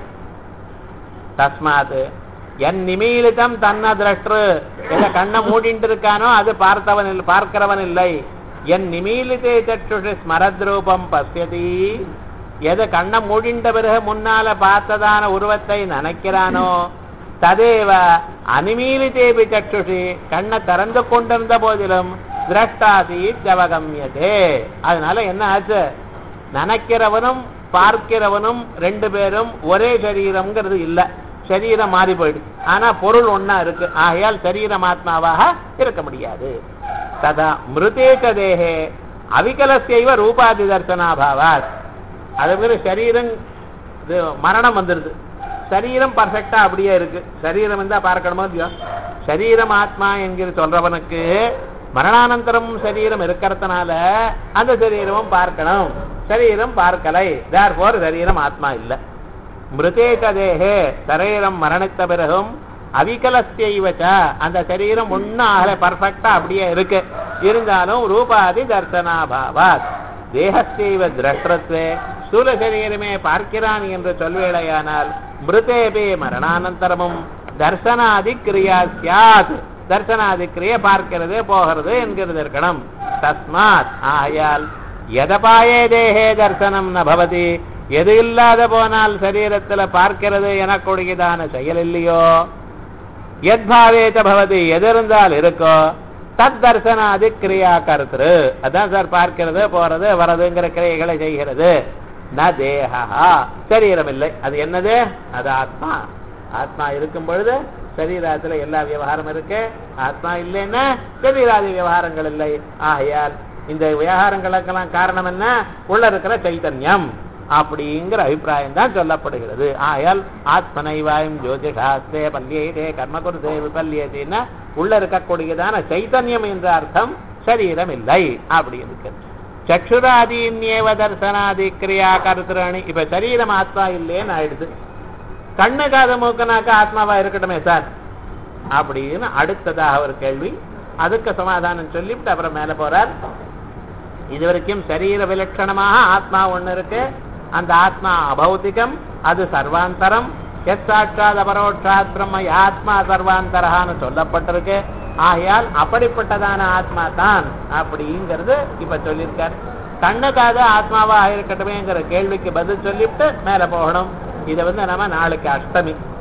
A: தஸ்மாத் என் நிமீலிதம் தன்ன திரஷ்டு எந்த கண்ணை மூடிட்டு இருக்கானோ அது பார்த்தவன் இல்லை பார்க்கிறவன் இல்லை என் நிமீலிதே சற்றுஷு ஸ்மரத்ரூபம் பசியதி எதை கண்ணை மூடிண்ட பிறகு முன்னால பார்த்ததான உருவத்தை நினைக்கிறானோ ததேவ அனிமீலிதேபி சற்றுஷி கண்ணை திறந்து கொண்டிருந்த போதிலும் திரஷ்டாசி ஜவகமியதே அதனால என்ன ஆச்சு நினைக்கிறவனும் பார்க்கிறவனும் ரெண்டு பேரும் ஒரே சரீரம்ங்கிறது இல்ல சரீரம் மாறி போயிடுது ஆனா பொருள் ஒன்னா இருக்கு ஆகையால் சரீரம் ஆத்மாவாக இருக்க முடியாது ததா மிருதேக தேகே அவிகலசைவ ரூபாதி தர்சனாபாவாத் அது மாதிரி சரீரம் இது மரணம் வந்துருது சரீரம் பர்ஃபெக்டா அப்படியே இருக்கு சரீரம் இருந்தா பார்க்கணுமோ இல்லையோ சரீரம் ஆத்மா என்கிற சொல்றவனுக்கு மரணானந்தரம் சரீரம் இருக்கிறதுனால அந்த சரீரமும் பார்க்கணும் சரீரம் பார்க்கலை தேர்போர் சரீரம் ஆத்மா இல்ல மிருதேக தேகே சரீரம் மரணித்த பிறகும் அவிகலஸ்யைவச்ச அந்த சரீரம் ஒன்னும் ஆகல பர்ஃபெக்டா அப்படியே இருக்கு இருந்தாலும் ரூபாதி தர்சனாபாவாத் தேகஸ்யைவ திரஷ்டத்வே ஸ்தூல சரீரமே பார்க்கிறான் என்று சொல்வேளையானால் மிருதேபே மரணானந்தரமும் தர்சனாதி கிரியா சியாத் தர்சனாதி கிரியை பார்க்கிறது போகிறது என்கிறது இருக்கணும் தஸ்மாத் ஆயால் எதபாயே தேகே தர்சனம் ந பவதி எது இல்லாத போனால் சரீரத்துல பார்க்கிறது எனக்கூடியதான செயல் இல்லையோ எத்பாவேத பவதி எது இருந்தால் இருக்கோ தத் தர்சனாதி கிரியா கருத்து அதான் சார் பார்க்கிறது போறது வரதுங்கிற கிரியைகளை செய்கிறது ந தேகா சரீரம் இல்லை அது என்னது அது ஆத்மா ஆத்மா இருக்கும் பொழுது சரீரத்துல எல்லா விவகாரம் இருக்கு ஆத்மா இல்லைன்னா சரீராதி விவகாரங்கள் இல்லை ஆகையால் இந்த விவகாரங்களுக்கெல்லாம் காரணம் என்ன உள்ள இருக்கிற சைத்தன்யம் அப்படிங்கிற அபிப்பிராயம் தான் சொல்லப்படுகிறது ஆயால் ஆத்மனைவாயும் ஜோதிஷாஸ்தே பல்லியதே கர்ம குருதே விபல்யதேன்னா உள்ள இருக்கக்கூடியதான சைத்தன்யம் என்ற அர்த்தம் சரீரம் இல்லை அப்படி இருக்கு சக்ஷுராதீன்யேவ தர்சனாதி கிரியா கருத்துராணி இப்ப சரீரம் ஆத்மா இல்லைன்னு ஆயிடுது கண்ணு காது மூக்கனாக்க ஆத்மாவா இருக்கட்டுமே சார் அப்படின்னு அடுத்ததாக ஒரு கேள்வி அதுக்கு சமாதானம் சொல்லிவிட்டு அப்புறம் மேல போறார் இதுவரைக்கும் சரீர விலட்சணமாக ஆத்மா ஒண்ணு இருக்கு அந்த ஆத்மா அபௌதிகம் அது சர்வாந்தரம் எத் சாட்சாத் அபரோட்சாத் பிரம்ம ஆத்மா சர்வாந்தரகான்னு சொல்லப்பட்டிருக்கு ஆகையால் அப்படிப்பட்டதான ஆத்மா தான் அப்படிங்கிறது இப்ப சொல்லியிருக்கார் கண்ணுக்காக ஆத்மாவா இருக்கட்டுமேங்கிற கேள்விக்கு பதில் சொல்லிவிட்டு மேல போகணும் இதை வந்து நம்ம நாளைக்கு அஷ்டமி